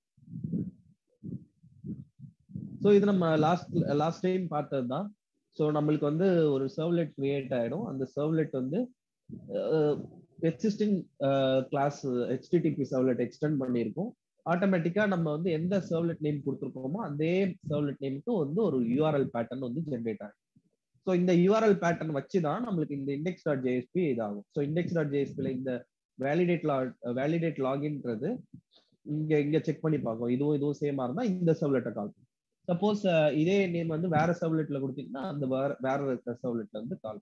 ஸோ இது நம்ம லாஸ்ட் லாஸ்ட் டைம் பார்த்தது தான் ஸோ நம்மளுக்கு வந்து ஒரு சர்வ்லெட் கிரியேட் ஆயிடும் அந்த சர்வ்லெட் வந்து existing class HTTP servlet extend பண்ணியிருக்கோம் ஆட்டோமேட்டிக்கா நம்ம வந்து எந்த சர்வ்லெட் நேம் கொடுத்துருக்கோமோ அதே சர்வ்லெட் நேமுக்கு வந்து ஒரு யூஆர்எல் பேட்டர்ன் வந்து ஜென்ரேட் ஆகும் ஸோ இந்த யூஆர்எல் பேட்டர்ன் வச்சு தான் நம்மளுக்கு இந்த இண்டெக்ஸ் டாட் ஜேஎஸ்பி இதாகும் ஸோ இண்டெக்ஸ் டாட் ஜேஎஸ்பியில் இந்த வேலிடேட் லா வேலிடேட் லாகின்றது இங்க இங்க செக் பண்ணி பார்க்கும் இதுவும் இதுவும் சேமா இருந்தா இந்த சர்வ்லெட்டை கால் பண்ணும் சப்போஸ் இதே நேம் வந்து வேற சர்வ்லெட்ல கொடுத்தீங்கன்னா அந்த வேற வேற இருக்கிற சர்வ்லெட்ல இருந்து கால்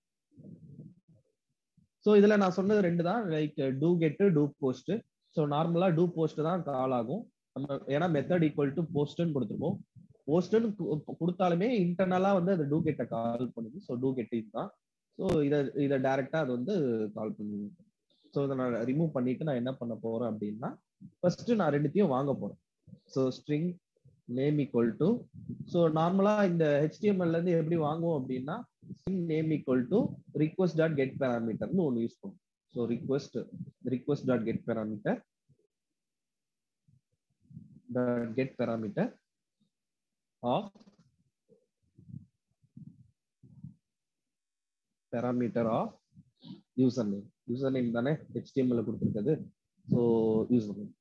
ஸோ இதுல நான் சொன்னது ரெண்டு தான் like do get do post so நார்மலா டூ போஸ்ட் தான் கால் ஆகும் நம்ம ஏன்னா மெத்தட் ஈக்குவல் டு போஸ்ட்னு கொடுத்துருக்கோம் போஸ்ட்னு கொடுத்தாலுமே இன்டர்னலா வந்து அது டூ கெட்டை கால் பண்ணுது ஸோ டூ கெட் தான் ஸோ இதை இதை டைரக்டா அது வந்து கால் பண்ணுது ஸோ இதை நான் ரிமூவ் பண்ணிட்டு நான் என்ன பண்ண போறேன் அப்படின்னா ஃபர்ஸ்ட் நான் ரெண்டுத்தையும் வாங்க போறேன் so string name equal to so நார்மலா இந்த ஹெச்டிஎம்எல்ல இருந்து எப்படி வாங்குவோம் அப்படின்னா string name equal to request dot get பேராமீட்டர்னு ஒன்று யூஸ் பண்ணும் so request request dot get parameter dot get parameter of parameter of user name user name தானே ஹெச்டிஎம்எல்ல கொடுத்துருக்குது ஸோ யூசர் நேம்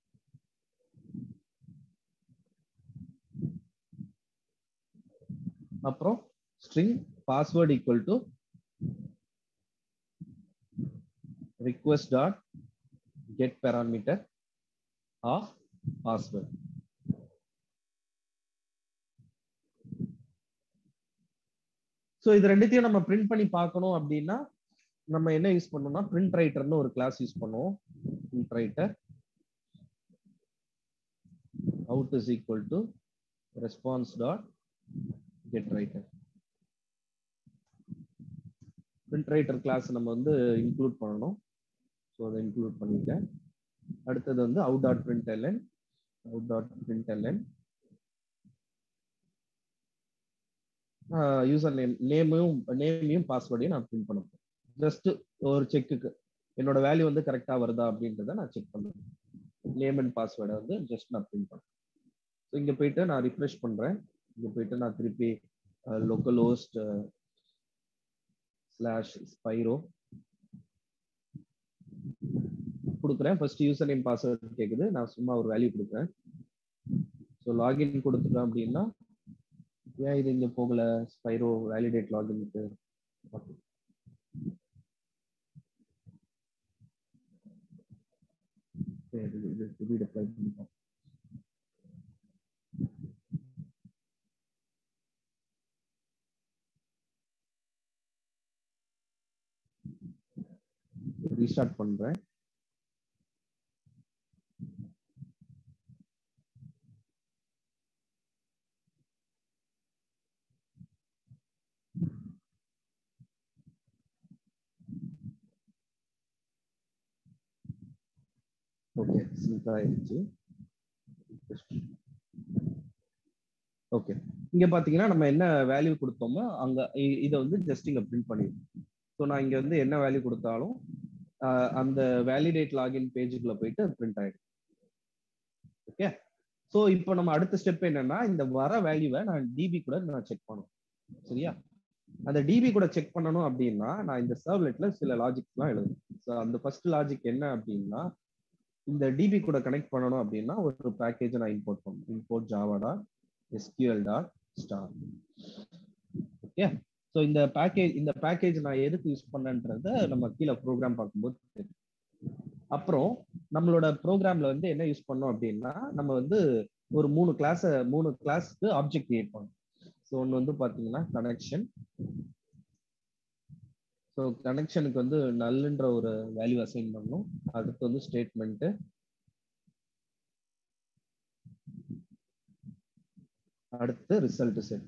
அப்புறம் string password equal to request dot get parameter of password so இது ரெண்டுத்தையும் நம்ம print பண்ணி பார்க்கணும் அப்படின்னா நம்ம என்ன யூஸ் பண்ணோம்னா பிரிண்ட் ரைட்டர்னு ஒரு கிளாஸ் யூஸ் பண்ணுவோம் print writer out is equal to response dot get writer print writer class நம்ம வந்து இன்க்ளூட் பண்ணணும் ஸோ அதை இன்க்ளூட் பண்ணிட்டேன் அடுத்தது வந்து out dot print LN out dot print LN user name நேமையும் நேமையும் பாஸ்வேர்டையும் நான் பிரிண்ட் பண்ண போறேன் ஜஸ்ட் ஒரு செக்குக்கு என்னோட வேல்யூ வந்து கரெக்டாக வருதா அப்படின்றத நான் செக் பண்ணுறேன் நேம் அண்ட் பாஸ்வேர்டை வந்து ஜஸ்ட் நான் பிரிண்ட் பண்ணேன் ஸோ இங்கே போயிட்டு நான் ரிஃப்ரெஷ் பண்ணுறேன் இங்கே போயிட்டு நான் திருப்பி லோக்கல் ஹோஸ்ட் ஸ்லாஷ் ஸ்பைரோ கொடுக்குறேன் ஃபர்ஸ்ட் யூசர் நேம் பாஸ்வேர்டு கேட்குது நான் சும்மா ஒரு வேல்யூ கொடுக்குறேன் ஸோ லாகின் கொடுத்துட்டேன் அப்படின்னா ஏன் இது இங்கே போகல ஸ்பைரோ வேலிடேட் லாகின்க்கு சரி இது ரீடப்ளை பண்ணிப்போம் ரீஸ்டார்ட் பண்றேன் ஓகே சிங்க் ஆயிடுச்சு ஓகே இங்க பாத்தீங்கன்னா நம்ம என்ன வேல்யூ கொடுத்தோமோ அங்க இதை வந்து ஜஸ்ட் இங்க பிரிண்ட் பண்ணிடுவோம் ஸோ நான் இங்க வந்து என்ன வேல்யூ கொடுத்தாலும் அந்த வேலிடேட் லாகின் பேஜுக்குள்ள போயிட்டு பிரிண்ட் ஆயிடும் ஓகே ஸோ இப்போ நம்ம அடுத்த ஸ்டெப் என்னன்னா இந்த வர வேல்யூவை நான் டிபி கூட நான் செக் பண்ணணும் சரியா அந்த டிபி கூட செக் பண்ணணும் அப்படின்னா நான் இந்த சர்வ்லெட்ல சில லாஜிக்ஸ்லாம் எழுதணும் ஸோ அந்த ஃபர்ஸ்ட் லாஜிக் என்ன அப்படின்னா இந்த டிபி கூட கனெக்ட் பண்ணணும் அப்படின்னா ஒரு பேக்கேஜை நான் இம்போர்ட் பண்ணணும் import Java dot SQL dot star okay so இந்த பேக்கேஜ் இந்த பேக்கேஜ் நான் எதுக்கு யூஸ் பண்ணேன்றத நம்ம கீழே ப்ரோக்ராம் பார்க்கும்போது தெரியும் அப்புறம் நம்மளோட ப்ரோக்ராம்ல வந்து என்ன யூஸ் பண்ணோம் அப்படின்னா நம்ம வந்து ஒரு மூணு கிளாஸ் மூணு கிளாஸ்க்கு ஆப்ஜெக்ட் கிரியேட் பண்ணோம் ஸோ ஒன்று வந்து பார்த்தீங்கன்னா கனெக்ஷன் ஸோ கனெக்ஷனுக்கு வந்து நல்லுன்ற ஒரு வேல்யூ அசைன் பண்ணணும் அடுத்து வந்து ஸ்டேட்மெண்ட்டு அடுத்து ரிசல்ட் செட்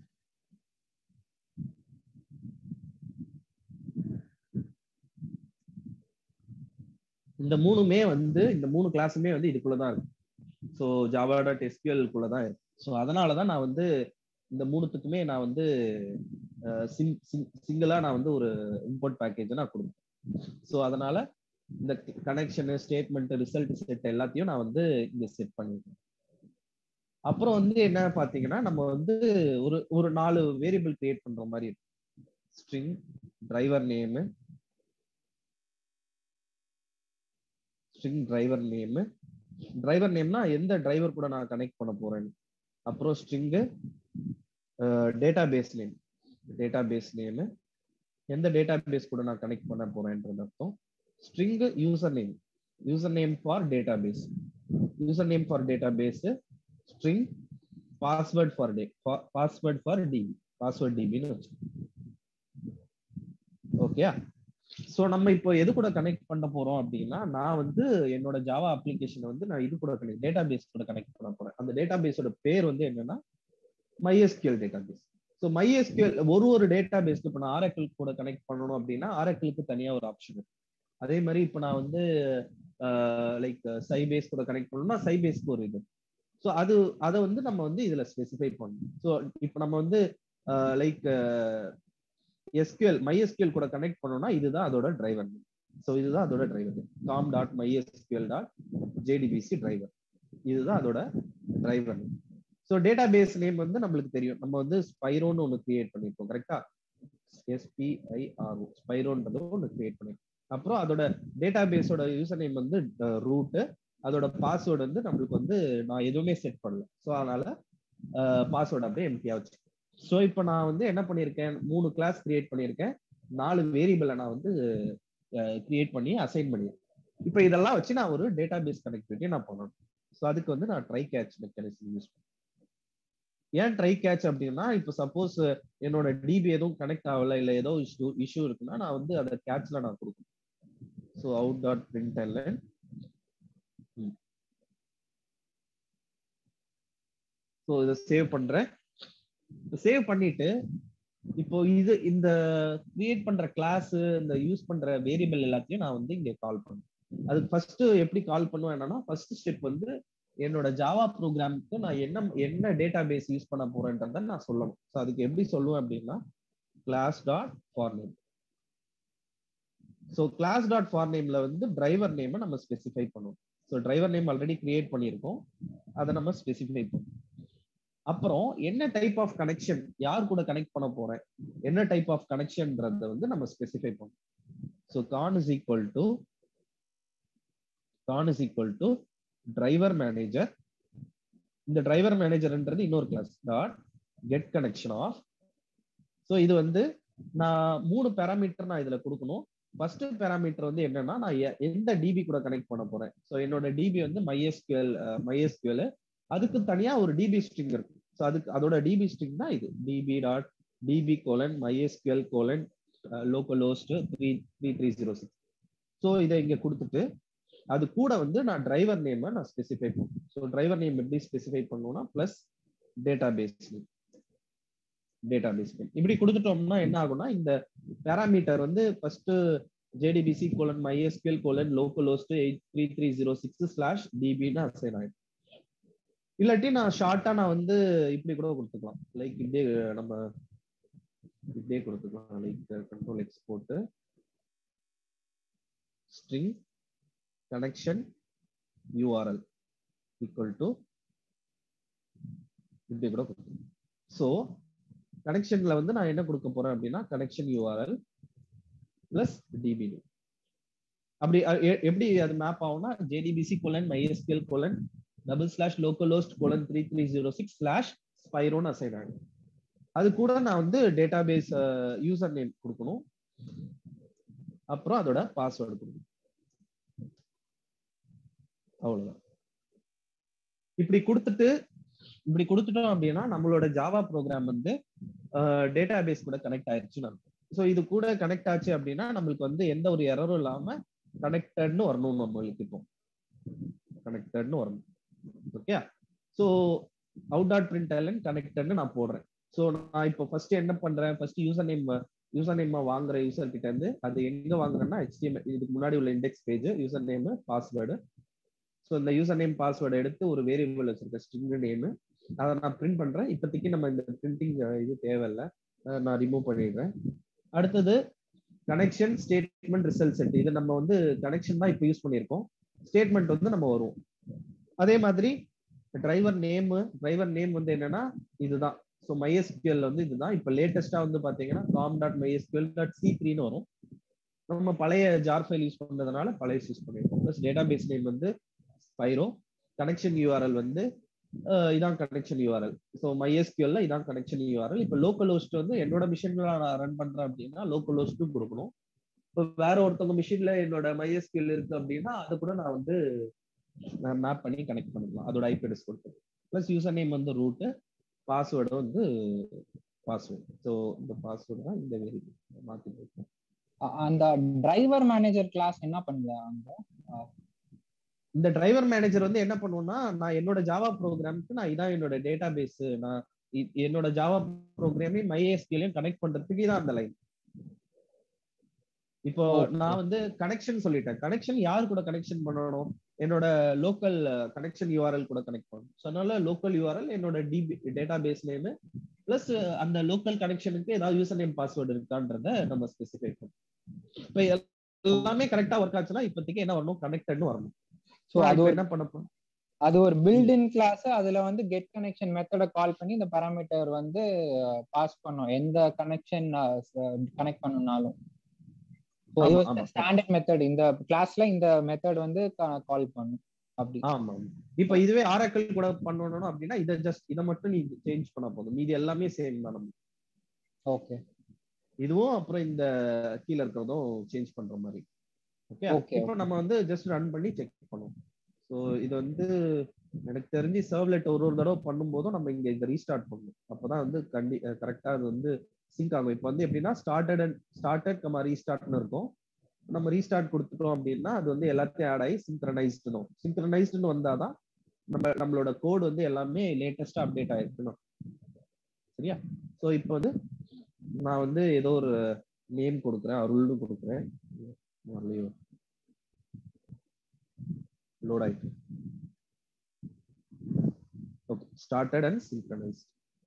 இந்த மூணுமே வந்து இந்த மூணு கிளாஸுமே வந்து இதுக்குள்ள தான் இருக்கு ஸோ ஜாவா டாட் எஸ்கியூஎல் குள்ள தான் இருக்கு ஸோ அதனால தான் நான் வந்து இந்த மூணுத்துக்குமே நான் வந்து சிங்கிளா நான் வந்து ஒரு இம்போர்ட் பேக்கேஜ் நான் கொடுப்பேன் ஸோ அதனால இந்த கனெக்ஷனு ஸ்டேட்மெண்ட் ரிசல்ட் செட் எல்லாத்தையும் நான் வந்து இங்க செட் பண்ணிருக்கேன் அப்புறம் வந்து என்ன பாத்தீங்கன்னா நம்ம வந்து ஒரு ஒரு நாலு வேரியபிள் கிரியேட் பண்ற மாதிரி இருக்கு string driver name string driver name driver நேம்னா எந்த டிரைவர் கூட நான் கனெக்ட் பண்ண போறேன்னு அப்புறம் string database name database name எந்த டேட்டா பேஸ் கூட நான் கனெக்ட் பண்ண போறேன்றது அர்த்தம் string user name user name for database user name for database string password for டே பாஸ்வேர்ட் ஃபார் டிபி பாஸ்வேர்ட் டிபின்னு வச்சு ஓகே ஸோ நம்ம இப்போ எது கூட கனெக்ட் பண்ண போறோம் அப்படின்னா நான் வந்து என்னோட ஜாவா அப்ளிகேஷனை வந்து நான் இது கூட கனெக்ட் டேட்டா பேஸ் கூட கனெக்ட் பண்ண போறேன் அந்த டேட்டா பேஸோட பேர் வந்து என்னன்னா MySQL database so MySQL ஒரு ஒரு டேட்டா பேஸ்க்கு இப்போ நான் ஆரக்கிள் கூட கனெக்ட் பண்ணணும் அப்படின்னா ஆரக்கிளுக்கு தனியா ஒரு ஆப்ஷன் இருக்கு அதே மாதிரி இப்போ நான் வந்து லைக் சைபேஸ் கூட கனெக்ட் பண்ணணும்னா சைபேஸ்க்கு ஒரு இது ஸோ அது அதை வந்து நம்ம வந்து இதுல ஸ்பெசிஃபை பண்ணணும் ஸோ இப்போ நம்ம வந்து லைக் எஸ்கியூஎல் மைஎஸ்கியூஎல் கூட கனெக்ட் பண்ணோம்னா இதுதான் அதோட டிரைவர் ஸோ இதுதான் அதோட driver com dot MySQL dot JDBC driver இதுதான் அதோட driver so database name வந்து நம்மளுக்கு தெரியும் நம்ம வந்து ஸ்பைரோன்னு ஒன்று கிரியேட் பண்ணியிருக்கோம் கரெக்டா எஸ்பிஐஆர்ஓ ஸ்பைரோன்றது ஒன்று கிரியேட் பண்ணியிருக்கோம் அப்புறம் அதோட டேட்டா பேஸோட யூசர் நேம் வந்து ரூட்டு அதோட பாஸ்வேர்டு வந்து நம்மளுக்கு வந்து நான் எதுவுமே செட் பண்ணல ஸோ அதனால பாஸ்வேர்டு அப்படியே எம்டியா வச்சு ஸோ இப்போ நான் வந்து என்ன பண்ணியிருக்கேன் மூணு கிளாஸ் கிரியேட் பண்ணியிருக்கேன் நாலு வேரியபிளை நான் வந்து கிரியேட் பண்ணி அசைன் பண்ணியிருக்கேன் இப்போ இதெல்லாம் வச்சு நான் ஒரு டேட்டா பேஸ் கனெக்டிவிட்டி நான் பண்ணணும் ஸோ அதுக்கு வந்து நான் ட்ரை கேட்ச் மெக்கானிசம் யூஸ் பண்ணேன் ஏன் ட்ரை கேட்ச் அப்படின்னா இப்போ சப்போஸ் என்னோட டிபி எதுவும் கனெக்ட் ஆகல இல்லை ஏதோ இஷ்யூ இஷ்யூ இருக்குன்னா நான் வந்து அதை கேட்ச்ல நான் கொடுக்கணும் ஸோ அவுட் டாட் பிரிண்ட் எல்லாம் ஸோ இதை சேவ் பண்றேன் சேவ் பண்ணிட்டு இப்போ இது இந்த கிரியேட் பண்ற கிளாஸ் இந்த யூஸ் பண்ற வேரியபிள் எல்லாத்தையும் நான் வந்து இங்க கால் பண்ணுவேன் அதுக்கு ஃபர்ஸ்ட் எப்படி கால் பண்ணுவேன் என்னன்னா ஃபர்ஸ்ட் ஸ்டெப் வந்து என்னோட ஜாவா ப்ரோக்ராமுக்கு நான் என்ன என்ன டேட்டா பேஸ் யூஸ் பண்ண போறேன்றத நான் சொல்லணும் ஸோ அதுக்கு எப்படி சொல்லுவேன் அப்படின்னா class dot for name so class dot for நேம்ல வந்து டிரைவர் நேமை நம்ம ஸ்பெசிஃபை பண்ணுவோம் so driver name already create பண்ணியிருக்கோம் அதை நம்ம ஸ்பெசிஃபை பண்ணுவோம் அப்புறம் என்ன டைப் ஆஃப் கனெக்ஷன் யார் கூட கனெக்ட் பண்ண போறேன் என்ன டைப் ஆஃப் கனெக்ஷன்றத வந்து நம்ம ஸ்பெசிஃபை பண்ணுவோம் so con is equal to con is equal to driver manager இந்த டிரைவர் மேனேஜர்ன்றது இன்னொரு class dot get connection of so இது வந்து நான் மூணு பேராமீட்டர் நான் இதுல கொடுக்கணும் ஃபர்ஸ்ட் பேராமீட்டர் வந்து என்னன்னா நான் எந்த டிபி கூட கனெக்ட் பண்ண போறேன் ஸோ என்னோட டிபி வந்து மைஎஸ்கியூஎல் மைஎஸ்கியூஎல் அதுக்கு தனியா ஒரு டிபி ஸ்ட்ரிங் இருக்கு ஸோ அதுக்கு அதோட டிபி ஸ்ட்ரிங் தான் இது DB dot DB colon MySQL colon localhost three three three zero six so இதை இங்க கொடுத்துட்டு அது கூட வந்து நான் டிரைவர் நேமை நான் ஸ்பெசிஃபை பண்ணுவேன் ஸோ டிரைவர் நேம் எப்படி ஸ்பெசிஃபை பண்ணுவோம்னா plus database name database name இப்படி கொடுத்துட்டோம்னா என்ன ஆகும்னா இந்த பேராமீட்டர் வந்து first JDBC colon MySQL colon localhost eight three three zero six slash டிபின்னு அசைன் ஆயிடும் இல்லாட்டி நான் ஷார்ட்டா நான் வந்து இப்படி கூட கொடுத்துக்கலாம் லைக் இப்படியே நம்ம இப்படியே கொடுத்துக்கலாம் லைக் கண்ட்ரோல் எக்ஸ் போட்டு string connection URL equal to இப்படி கூட கொடுத்துக்கலாம் ஸோ கனெக்ஷன்ல வந்து நான் என்ன கொடுக்க போறேன் அப்படின்னா கனெக்ஷன் யூஆர்எல் பிளஸ் டிபி அப்படி அ- எ- எப்படி அது மேப் ஆகும்னா JDBC colon MySQL colon double slash localhost colon three three zero six slash ஸ்பைரோன்னு அசைன் ஆகும் அது கூட நான் வந்து டேட்டாபேஸ் யூசர் நேம் கொடுக்கணும் அப்புறம் அதோட பாஸ்வேர்டு கொடுக்கணும் அவ்வளவுதான் இப்படி கொடுத்துட்டு இப்படி கொடுத்துட்டோம் அப்படின்னா நம்மளோட ஜாவா ப்ரோக்ராம் வந்து டேட்டாபேஸ் கூட கனெக்ட் ஆயிருச்சுன்னு அர்த்தம் ஸோ இது கூட கனெக்ட் ஆச்சு அப்படின்னா நம்மளுக்கு வந்து எந்த ஒரு எரரும் இல்லாம கனெக்டட்னு வரணும் நம்மளுக்கு இப்போ கனெக்டட்னு வரணும் okay so out dot print டேலன் கனெக்டட்னு நான் போடுறேன் ஸோ நான் இப்போ ஃபர்ஸ்ட் என்ன பண்றேன் first user name user name வாங்குற யூசர் கிட்ட இருந்து அது எங்க வாங்குறேன்னா HTML இதுக்கு முன்னாடி உள்ள index page user name password so இந்த யூசர் நேம் பாஸ்வேர்டு எடுத்து ஒரு வேரியபிள் வச்சிருக்கேன் ஸ்ட்ரிங் நேம் அதை நான் பிரிண்ட் பண்றேன் இப்போதைக்கு நம்ம இந்த பிரிண்டிங் இது தேவையில்லை அஹ் நான் ரிமூவ் பண்ணிடுறேன் அடுத்தது கனெக்ஷன் ஸ்டேட்மெண்ட் ரிசல்ட் செட் இது நம்ம வந்து கனெக்ஷன் தான் இப்போ யூஸ் பண்ணியிருக்கோம் ஸ்டேட்மெண்ட் வந்து நம்ம வரும் அதே மாதிரி டிரைவர் நேம் டிரைவர் நேம் வந்து என்னன்னா இதுதான் ஸோ MySQL வந்து இதுதான் இப்போ லேட்டஸ்டா வந்து பாத்தீங்கன்னா com dot MySQL dot C த்ரீன்னு வரும் நம்ம பழைய ஜார் ஃபைல் யூஸ் பண்றதுனால பழைய யூஸ் பண்ணிருக்கோம் ப்ளஸ் டேட்டாபேஸ் நேம் வந்து ஸ்பைரோ கனெக்ஷன் யூஆர்எல் வந்து அஹ், இதான் கனெக்ஷன் யூஆர்எல் ஸோ மைஎஸ்கியூஎல்ல இதான் கனெக்ஷன் யூஆர்எல் இப்போ லோக்கல் ஹோஸ்ட் வந்து என்னோட மிஷின்ல நான் ரன் பண்றேன் அப்படின்னா லோக்கல் ஹோஸ்ட்டும் கொடுக்கணும் இப்போ வேற ஒருத்தவங்க மிஷின்ல என்னோட MySQL இருக்கு அப்படின்னா அது கூட நான் வந்து நான் மேப் பண்ணி கனெக்ட் பண்ணிக்கலாம் அதோட ஐபி அட்ரஸ் கொடுத்து ப்ளஸ் யூசர் நேம் வந்து ரூட்டு பாஸ்வேர்டு வந்து பாஸ்வேர்டு ஸோ இந்த பாஸ்வேர்டு தான் இந்த வேரியபிள் மாற்றி வைப்பேன் அ- அந்த டிரைவர் மேனேஜர் கிளாஸ் என்ன பண்ணுது அங்க இந்த டிரைவர் மேனேஜர் வந்து என்ன பண்ணுவோம்னா நான் என்னோட ஜாவா ப்ரோக்ராமுக்கு நான் இதான் என்னோட டேட்டா பேஸ் நான் இ- என்னோட ஜாவா ப்ரோக்ராமையும் மைஎஸ்கியூலையும் கனெக்ட் பண்றதுக்கு இதான் அந்த லைன் இப்போ Okay. நான் வந்து கனெக்ஷன் சொல்லிட்டேன் கனெக்ஷன் யார் கூட கனெக்ஷன் பண்ணணும் என்னோட லோக்கல் கனெக்ஷன் யூஆர்எல் கூட கனெக்ட் பண்ணணும் ஸோ அதனால லோக்கல் யூஆர்எல் என்னோட DB database name plus அந்த லோக்கல் கனெக்ஷனுக்கு ஏதாவது யூசர் நேம் பாஸ்வேர்டு இருக்கான்றத நம்ம ஸ்பெசிஃபை பண்ணணும் இப்போ எல்லாமே கரெக்டா ஒர்க் ஆச்சுன்னா இப்போதைக்கு என்ன வரணும் கனெக்டட்னு வரணும் ஸோ நான் அது இப்ப ஒரு என்ன பண்ண போறேன் அது ஒரு பில்டின் கிளாஸ் அதுல வந்து கெட் கனெக்ஷன் மெத்தட கால் பண்ணி இந்த பாராமீட்டர் வந்து பாஸ் பண்ணும் எந்த கனெக்ஷன் கனெக்ட் பண்ணனாலும் ஆமா, ஆமா. ஸ்டாண்டர்ட் மெத்தட் இந்த கிளாஸ்ல இந்த மெத்தட் வந்து கால் பண்ணும் அப்படி ஆமா ஆமா. இப்ப இதுவே ஆராக்கல் கூட பண்ணணும் அப்படின்னா இதை ஜஸ்ட் இதை மட்டும் நீ சேஞ்ச் பண்ண போதும் மீதி எல்லாமே சேம் தான் நம்ம ஓகே இதுவும் அப்புறம் இந்த கீழ இருக்கிறதும் சேஞ்ச் பண்ற மாதிரி ஓகே Okay, இப்போ okay. நம்ம வந்து ஜஸ்ட் ரன் பண்ணி செக் பண்ணுவோம் ஸோ இது வந்து எனக்கு தெரிஞ்சு சர்வ்லெட் ஒரு ஒரு தடவை பண்ணும்போதும் நம்ம இங்க இதை ரீஸ்டார்ட் பண்ணணும் அப்பதான் வந்து கண்டி கரெக்டா அது வந்து சிங்க் ஆகும் இப்போ வந்து எப்படின்னா ஸ்டார்டட் அண்ட் ஸ்டார்டட் நம்ம ரீஸ்டார்ட்னு இருக்கும் நம்ம ரீஸ்டார்ட் கொடுத்துட்டோம் அப்படின்னா அது வந்து எல்லாத்தையும் ஆட் ஆகி சிங்க்ரனைஸ்டுன்னு சிங்க்ரனைஸ்டுன்னு வந்தாதான் நம்ம நம்மளோட கோட் வந்து எல்லாமே லேட்டஸ்டா அப்டேட் ஆயிருக்கணும் சரியா ஸோ இப்போ வந்து நான் வந்து ஏதோ ஒரு நேம் கொடுக்குறேன் அருள்னு கொடுக்குறேன் வரலையோ லோட் ஆயிட்டு ஓகே ஸ்டார்டட் அண்ட் சிங்க்ரனைஸ்ட்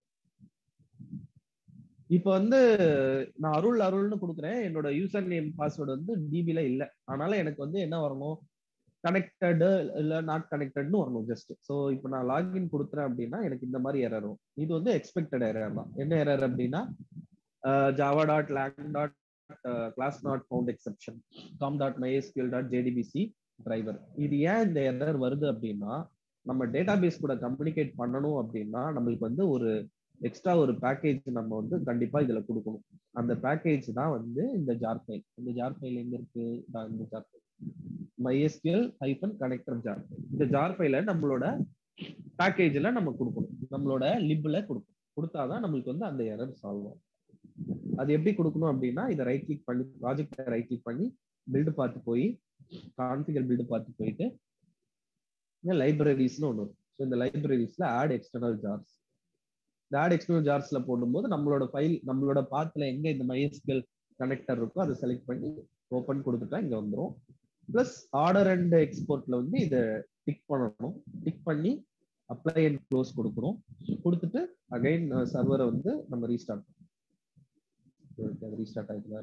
இப்போ வந்து நான் அருள் அருள்னு கொடுக்குறேன் என்னோட யூசர் நேம் பாஸ்வேர்டு வந்து டிபில இல்ல அதனால எனக்கு வந்து என்ன வரணும் கனெக்டடு இல்ல நாட் கனெக்டட்னு வரணும் ஜஸ்ட் ஸோ இப்போ நான் லாகின் கொடுக்குறேன் அப்படின்னா எனக்கு இந்த மாதிரி எரர் வரும் இது வந்து எக்ஸ்பெக்டட் எரர் தான் என்ன எரர் அப்படின்னா Java dot lang dot class not found exception com dot MySQL dot JDBC driver இது ஏன் இந்த எரர் வருது அப்படின்னா நம்ம டேட்டாபேஸ் கூட கம்யூனிகேட் பண்ணணும் அப்படின்னா நம்மளுக்கு வந்து ஒரு எக்ஸ்ட்ரா ஒரு பேக்கேஜ் நம்ம வந்து கண்டிப்பா இதுல கொடுக்கணும் அந்த பேக்கேஜ் தான் வந்து இந்த ஜார் ஃபைல் இந்த ஜார் ஃபைல் எங்க இருக்கு இதான் இந்த jar file MySQL hyphen connector jar இந்த ஜார் ஃபைல நம்மளோட பேக்கேஜ்ல நம்ம கொடுக்கணும் நம்மளோட லிப்ல கொடுக்கணும் கொடுத்தாதான் நம்மளுக்கு வந்து அந்த எரர் சால்வ் ஆகும் அது எப்படி கொடுக்கணும் அப்படின்னா இதை ரைட் கிளிக் பண்ணி ப்ராஜெக்ட் ரைட் கிளிக் பண்ணி பில்டு பார்த்து போய் கான்ஃபிகர் பில்டு பார்த்து போயிட்டு இந்த லைப்ரரிஸ்னு ஒன்று வரும் ஸோ இந்த லைப்ரரிஸ்ல ஆட் எக்ஸ்டர்னல் ஜார்ஸ் இந்த ஆட் எக்ஸ்டர்னல் ஜார்ஸ்ல போடும்போது நம்மளோட ஃபைல் நம்மளோட பாத்துல எங்க இந்த MySQL கனெக்டர் இருக்கோ அதை செலக்ட் பண்ணி ஓப்பன் கொடுத்துட்டா இங்க வந்துரும் ப்ளஸ் ஆர்டர் அண்ட் எக்ஸ்போர்ட்ல வந்து இதை டிக் பண்ணணும் டிக் பண்ணி அப்ளை அண்ட் க்ளோஸ் கொடுக்கணும் கொடுத்துட்டு அகைன் சர்வரை வந்து நம்ம ரீஸ்டார்ட் பண்ணணும் ரீஸ்டார்ட் ஆயிடுச்சு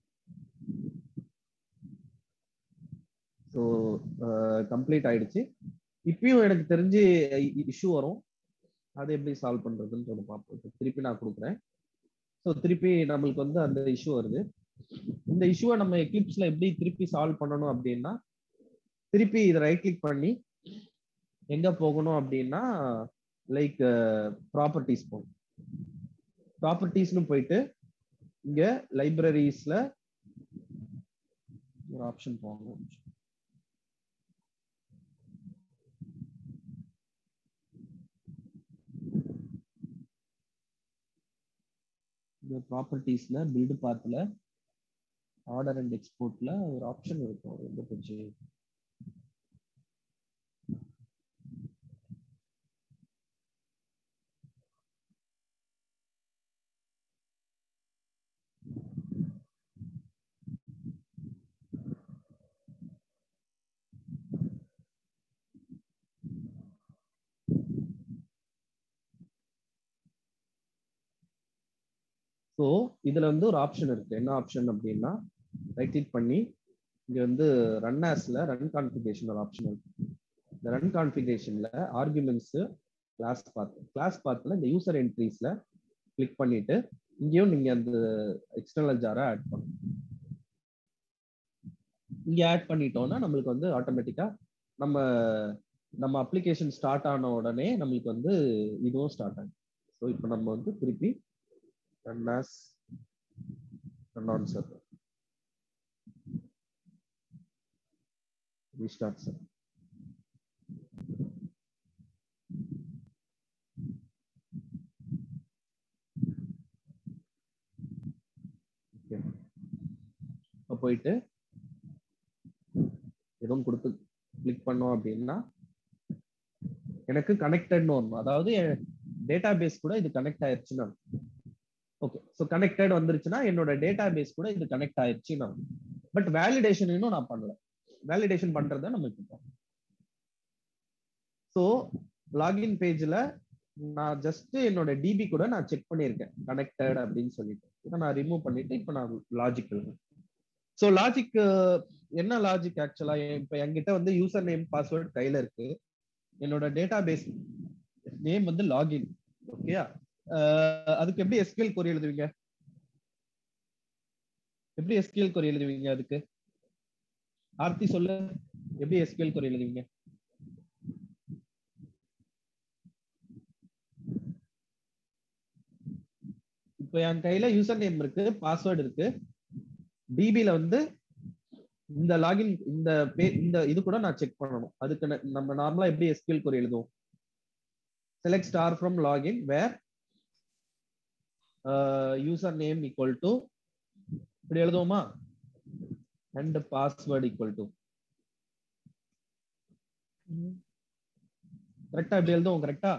ஸோ கம்ப்ளீட் ஆயிடுச்சு இப்பயும் எனக்கு தெரிஞ்சு இஷ்யூ வரும் அதை எப்படி சால்வ் பண்றதுன்னு சொல்லி பார்ப்போம் இப்ப திருப்பி நான் கொடுக்குறேன் ஸோ திருப்பி நம்மளுக்கு வந்து அந்த இஷ்யூ வருது இந்த இஷ்யூவை நம்ம எக்லிப்ஸ்ல எப்படி திருப்பி சால்வ் பண்ணணும் அப்படின்னா திருப்பி இதை ரைட் கிளிக் பண்ணி எங்க போகணும் அப்படின்னா லைக் ப்ராப்பர்ட்டிஸ் போகணும் ப்ராப்பர்ட்டிஸ்னு போயிட்டு இங்க லைப்ரரிஸ்ல ஒரு ஆப்ஷன் போகணும் இந்த ப்ராப்பர்ட்டிஸ்ல பில்டு பார்ட்ல ஆர்டர் அண்ட் எக்ஸ்போர்ட்ல ஒரு ஆப்ஷன் இருக்கும் எங்க போச்சு ஸோ இதுல வந்து ஒரு ஆப்ஷன் இருக்கு என்ன ஆப்ஷன் அப்படின்னா ரைட் கிளிக் பண்ணி இங்க வந்து ரன் ஆஸ்ல ரன் கான்ஃபிகரேஷன் ஒரு ஆப்ஷன் இருக்கு இந்த ரன் கான்ஃபிகரேஷன்ல ஆர்குமெண்ட்ஸ் கிளாஸ் பாத் கிளாஸ் பாத்துல இந்த யூசர் என்ட்ரிஸ்ல கிளிக் பண்ணிட்டு இங்கேயும் நீங்க அந்த எக்ஸ்டர்னல் ஜாரை ஆட் பண்ணணும் இங்க ஆட் பண்ணிட்டோம்னா நம்மளுக்கு வந்து ஆட்டோமேட்டிக்கா நம்ம நம்ம அப்ளிகேஷன் ஸ்டார்ட் ஆன உடனே நம்மளுக்கு வந்து இதுவும் ஸ்டார்ட் ஆகும் ஸோ இப்போ நம்ம வந்து திருப்பி run as run on server. Restart server. Okay. இப்போ போயிட்டு எதுவும் கொடுத்து கிளிக் பண்ணோம் அப்படின்னா எனக்கு கனெக்டட்னு வரும் அதாவது டேட்டா பேஸ் கூட இது கனெக்ட் ஆயிருச்சுன்னு அர்த்தம். ஓகே ஸோ கனெக்டட் வந்துருச்சுன்னா என்னோட டேட்டா பேஸ் கூட இது கனெக்ட் ஆயிருச்சு நான் பட் வேலிடேஷன் இன்னும் நான் பண்ணல வேலிடேஷன் பண்றத நம்ம இப்போ ஸோ லாகின் பேஜ்ல நான் ஜஸ்ட் என்னோட டிபி கூட நான் செக் பண்ணியிருக்கேன் கனெக்டட் அப்படின்னு சொல்லிட்டு இதை நான் ரிமூவ் பண்ணிட்டு இப்போ நான் லாஜிக் ஸோ லாஜிக் என்ன லாஜிக் ஆக்சுவலா இப்போ என்கிட்ட வந்து யூசர் நேம் பாஸ்வேர்ட் கையில இருக்கு என்னோட டேட்டா பேஸ் நேம் வந்து லாகின் ஓகேயா அதுக்கு எப்படி எஸ்கியூஎல் கொரி எழுதுவீங்க எப்படி எஸ்கியூஎல் கொரி எழுதுவீங்க அதுக்கு ஆர்த்தி சொல்லு எப்படி எஸ்கியூஎல் கொரி எழுதுவீங்க இப்போ என் கையில யூசர் நேம் இருக்கு பாஸ்வேர்டு இருக்கு டிபில வந்து இந்த லாகின் இந்த இந்த இது கூட நான் செக் பண்ணணும் அதுக்கு நம்ம நார்மலா எப்படி எஸ்கியூஎல் கொரி எழுதுவோம் select star from login where uh, username equal to இப்படி எழுதுவோமா and password equal to கரெக்டா இப்படி எழுதுவோம் கரெக்டா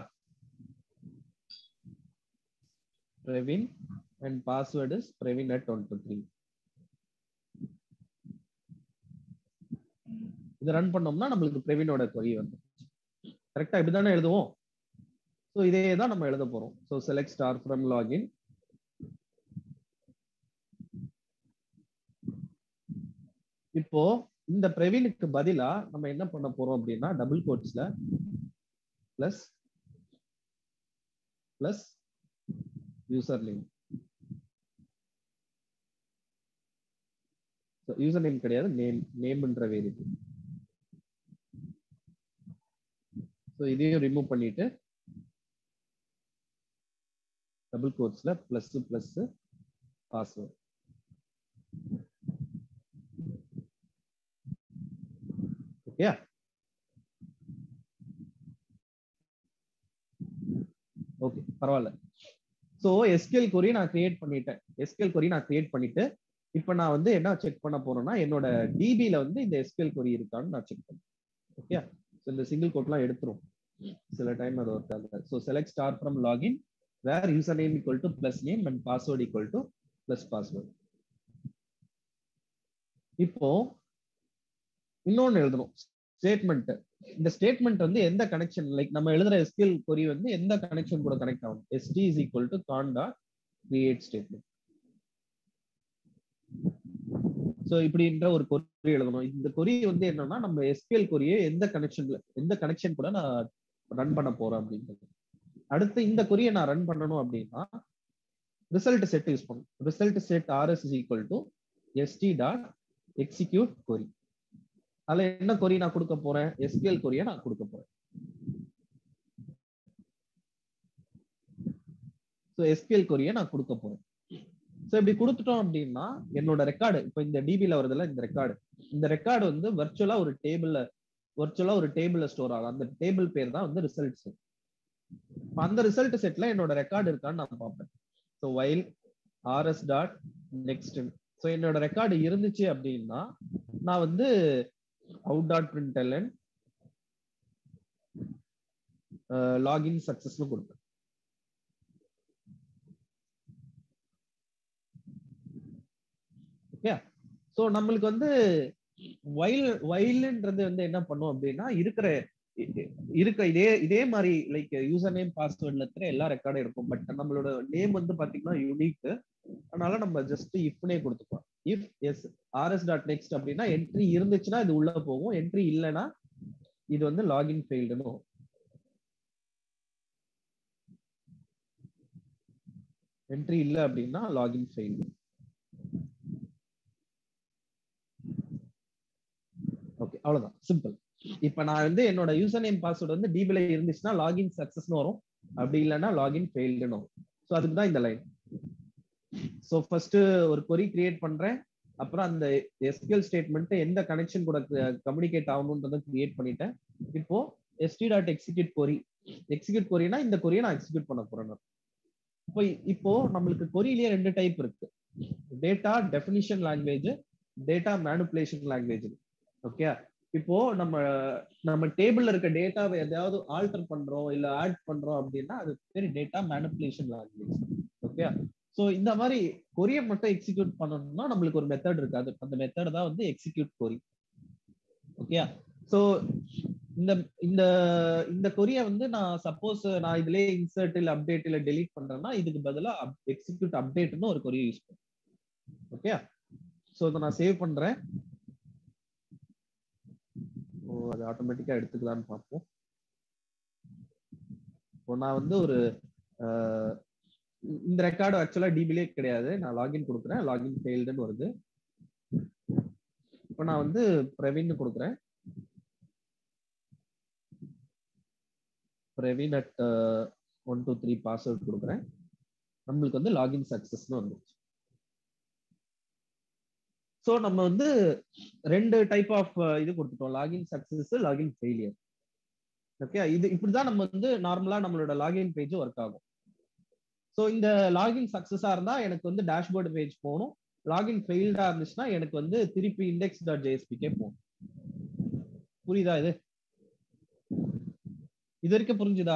Praveen and password is Praveen at one two three இது ரன் பண்ணோம்னா நம்மளுக்கு பிரவீனோட கொரி வந்து கரெக்டா இப்படிதானே எழுதுவோம் ஸோ இதே தான் நம்ம எழுத போறோம் so select star from login இப்போ இந்த பிரவீனுக்கு பதிலா நம்ம என்ன பண்ண போறோம் அப்படின்னா டபுள் கோட்ஸ்ல plus plus user name user name கிடையாது நேம் நேம்ன்ற வேரியபிள் ஸோ இதையும் ரிமூவ் பண்ணிட்டு டபுள் கோட்ஸ்ல plus plus password okay okay பரவாயில்ல ஸோ எஸ்கியூஎல் கொரி நான் கிரியேட் பண்ணிட்டேன் எஸ்கியூஎல் கொரி நான் கிரியேட் பண்ணிட்டு இப்போ நான் வந்து என்ன செக் பண்ண போறேன்னா என்னோட டிபில வந்து இந்த எஸ்கியூஎல் கொரி இருக்கான்னு நான் செக் பண்ணேன் ஓகே ஸோ இந்த சிங்கிள் கோட்லாம் எடுத்துரும் சில டைம் அது ஒர்க் ஆகுது so select star from login where username equal to plus name and password equal to plus password. இப்போ இன்னொன்னு எழுதணும் ஸ்டேட்மெண்ட் இந்த ஸ்டேட்மெண்ட் வந்து எந்த கனெக்ஷன் லைக் நம்ம எழுதுற எஸ்கியூஎல் கொரி வந்து எந்த கனெக்ஷன் கூட கனெக்ட் ஆகும் எஸ்டி இஸ் ஈக்குவல் டு காண்டா கிரியேட் ஸ்டேட்மெண்ட் ஸோ இப்படின்ற ஒரு கொரி எழுதணும் இந்த கொரி வந்து என்னன்னா நம்ம எஸ்கியூஎல் கொரியை எந்த கனெக்ஷன்ல எந்த கனெக்ஷன் கூட நான் ரன் பண்ண போறேன் அப்படின்றது அடுத்து இந்த கொரியை நான் ரன் பண்ணணும் அப்படின்னா ரிசல்ட் செட் யூஸ் பண்ணும் result set RS is equal to ST dot execute query அதுல என்ன கொரி நான் கொடுக்க போறேன் எஸ்கியூஎல் கொரியை நான் கொடுக்க போறேன் ஸோ எஸ்கியூஎல் கொரியை நான் கொடுக்க போறேன் ஸோ இப்படி கொடுத்துட்டோம் அப்படின்னா என்னோட ரெக்கார்டு இப்போ இந்த டிபில வருதுல்ல இந்த ரெக்கார்டு இந்த ரெக்கார்டு வந்து வர்ச்சுவலா ஒரு டேபிள்ல வர்ச்சுவலா ஒரு டேபிள்ல ஸ்டோர் ஆகும் அந்த டேபிள் பேர் தான் வந்து ரிசல்ட்ஸ் அந்த ரிசல்ட் செட்ல என்னோட ரெக்கார்டு இருக்கான்னு நான் பார்ப்பேன் so while RS dot next so என்னோட ரெக்கார்டு இருந்துச்சு அப்படின்னா நான் வந்து அவுட் டாட் பிரிண்ட் லாகின் சக்சஸ்னு கொடுப்பேன் ஓகே ஸோ நம்மளுக்கு வந்து வயல் வயலுன்றது வந்து என்ன பண்ணும் அப்படின்னா இருக்கிற இருக்க இதே இதே மாதிரி லைக் யூசர் நேம் பாஸ்வேர்ட்ல இருக்கிற எல்லா ரெக்கார்டும் இருக்கும் பட் நம்மளோட நேம் வந்து பாத்தீங்கன்னா யூனிக் அதனால நம்ம ஜஸ்ட் இஃப்னே கொடுத்துக்கலாம் if S RS dot next அப்படின்னா என்ட்ரி இருந்துச்சுன்னா இது உள்ள போகும் என்ட்ரி இல்லைன்னா இது வந்து லாகின் ஃபெயில்டுன்னு என்ட்ரி இல்லை அப்படின்னா லாகின் ஃபெயில்டு ஓகே அவ்வளவுதான் சிம்பிள் இப்ப நான் வந்து என்னோட யூசர் நேம் பாஸ்வேர்டு வந்து டிபில இருந்துச்சுன்னா லாகின் சக்சஸ்னு வரும் அப்படி இல்லைன்னா லாகின் ஃபெயில்டுன்னு வரும் ஸோ அதுக்கு தான் இந்த லைன் ஸோ ஃபர்ஸ்ட் ஒரு கொரி கிரியேட் பண்றேன் அப்புறம் அந்த எஸ்கியூஎல் ஸ்டேட்மெண்ட் எந்த கனெக்ஷன் கூட கம்யூனிகேட் ஆகணுன்றதை கிரியேட் பண்ணிட்டேன் இப்போ ST dot execute query execute கொரினா இந்த கொரியை நான் எக்ஸிக்யூட் பண்ண போறேன் இப்போ இப்போ நம்மளுக்கு கொரியிலேயே ரெண்டு டைப் இருக்கு data definition language data manipulation language okay இப்போ நம்ம நம்ம டேபிள்ல இருக்க டேட்டாவை எதையாவது ஆல்டர் பண்றோம் இல்ல ஆட் பண்றோம் அப்படின்னா அது பேர் data manipulation language okay so இந்த மாதிரி கொரியை மட்டும் எக்ஸிக்யூட் பண்ணணும்னா நம்மளுக்கு ஒரு மெத்தட் இருக்கு அது அந்த மெத்தட் தான் வந்து எக்ஸிக்யூட் கொரி ஓகே ஸோ இந்த இந்த இந்த கொரியை வந்து நான் சப்போஸ் நான் இதுலயே இன்சர்ட் இல்ல அப்டேட் இல்ல டெலீட் பண்றேன்னா இதுக்கு பதிலா எக்ஸிக்யூட் அப்டேட்னு ஒரு கொரியை யூஸ் பண்ணுறேன் ஓகே ஸோ இதை நான் சேவ் பண்றேன் ஓ அது ஆட்டோமேட்டிக்கா எடுத்துக்கலாம்னு பார்ப்போம் இப்போ நான் வந்து ஒரு இந்த ரெக்கார்டு ஆக்சுவலா டிபிலே கிடையாது நான் லாகின் கொடுக்குறேன் லாகின் ஃபெயில்டுன்னு வருது இப்போ நான் வந்து பிரவீன் கொடுக்குறேன் Praveen at one two three password கொடுக்குறேன் நம்மளுக்கு வந்து லாகின் சக்சஸ்னு வந்துருச்சு ஸோ நம்ம வந்து ரெண்டு டைப் ஆஃப் இது கொடுத்துட்டோம் login success login failure okay இது இப்படிதான் நம்ம வந்து நார்மலா நம்மளோட லாகின் பேஜ் ஒர்க் ஆகும் ஸோ இந்த லாகின் சக்சஸா இருந்தா எனக்கு வந்து டேஷ்போர்டு பேஜ் போகணும் லாகின் ஃபெயில்டா இருந்துச்சுன்னா எனக்கு வந்து திருப்பி இண்டெக்ஸ் டாட் ஜேஎஸ்பிக்கே போகணும் புரியுதா இது இது வரைக்கும் புரிஞ்சுதா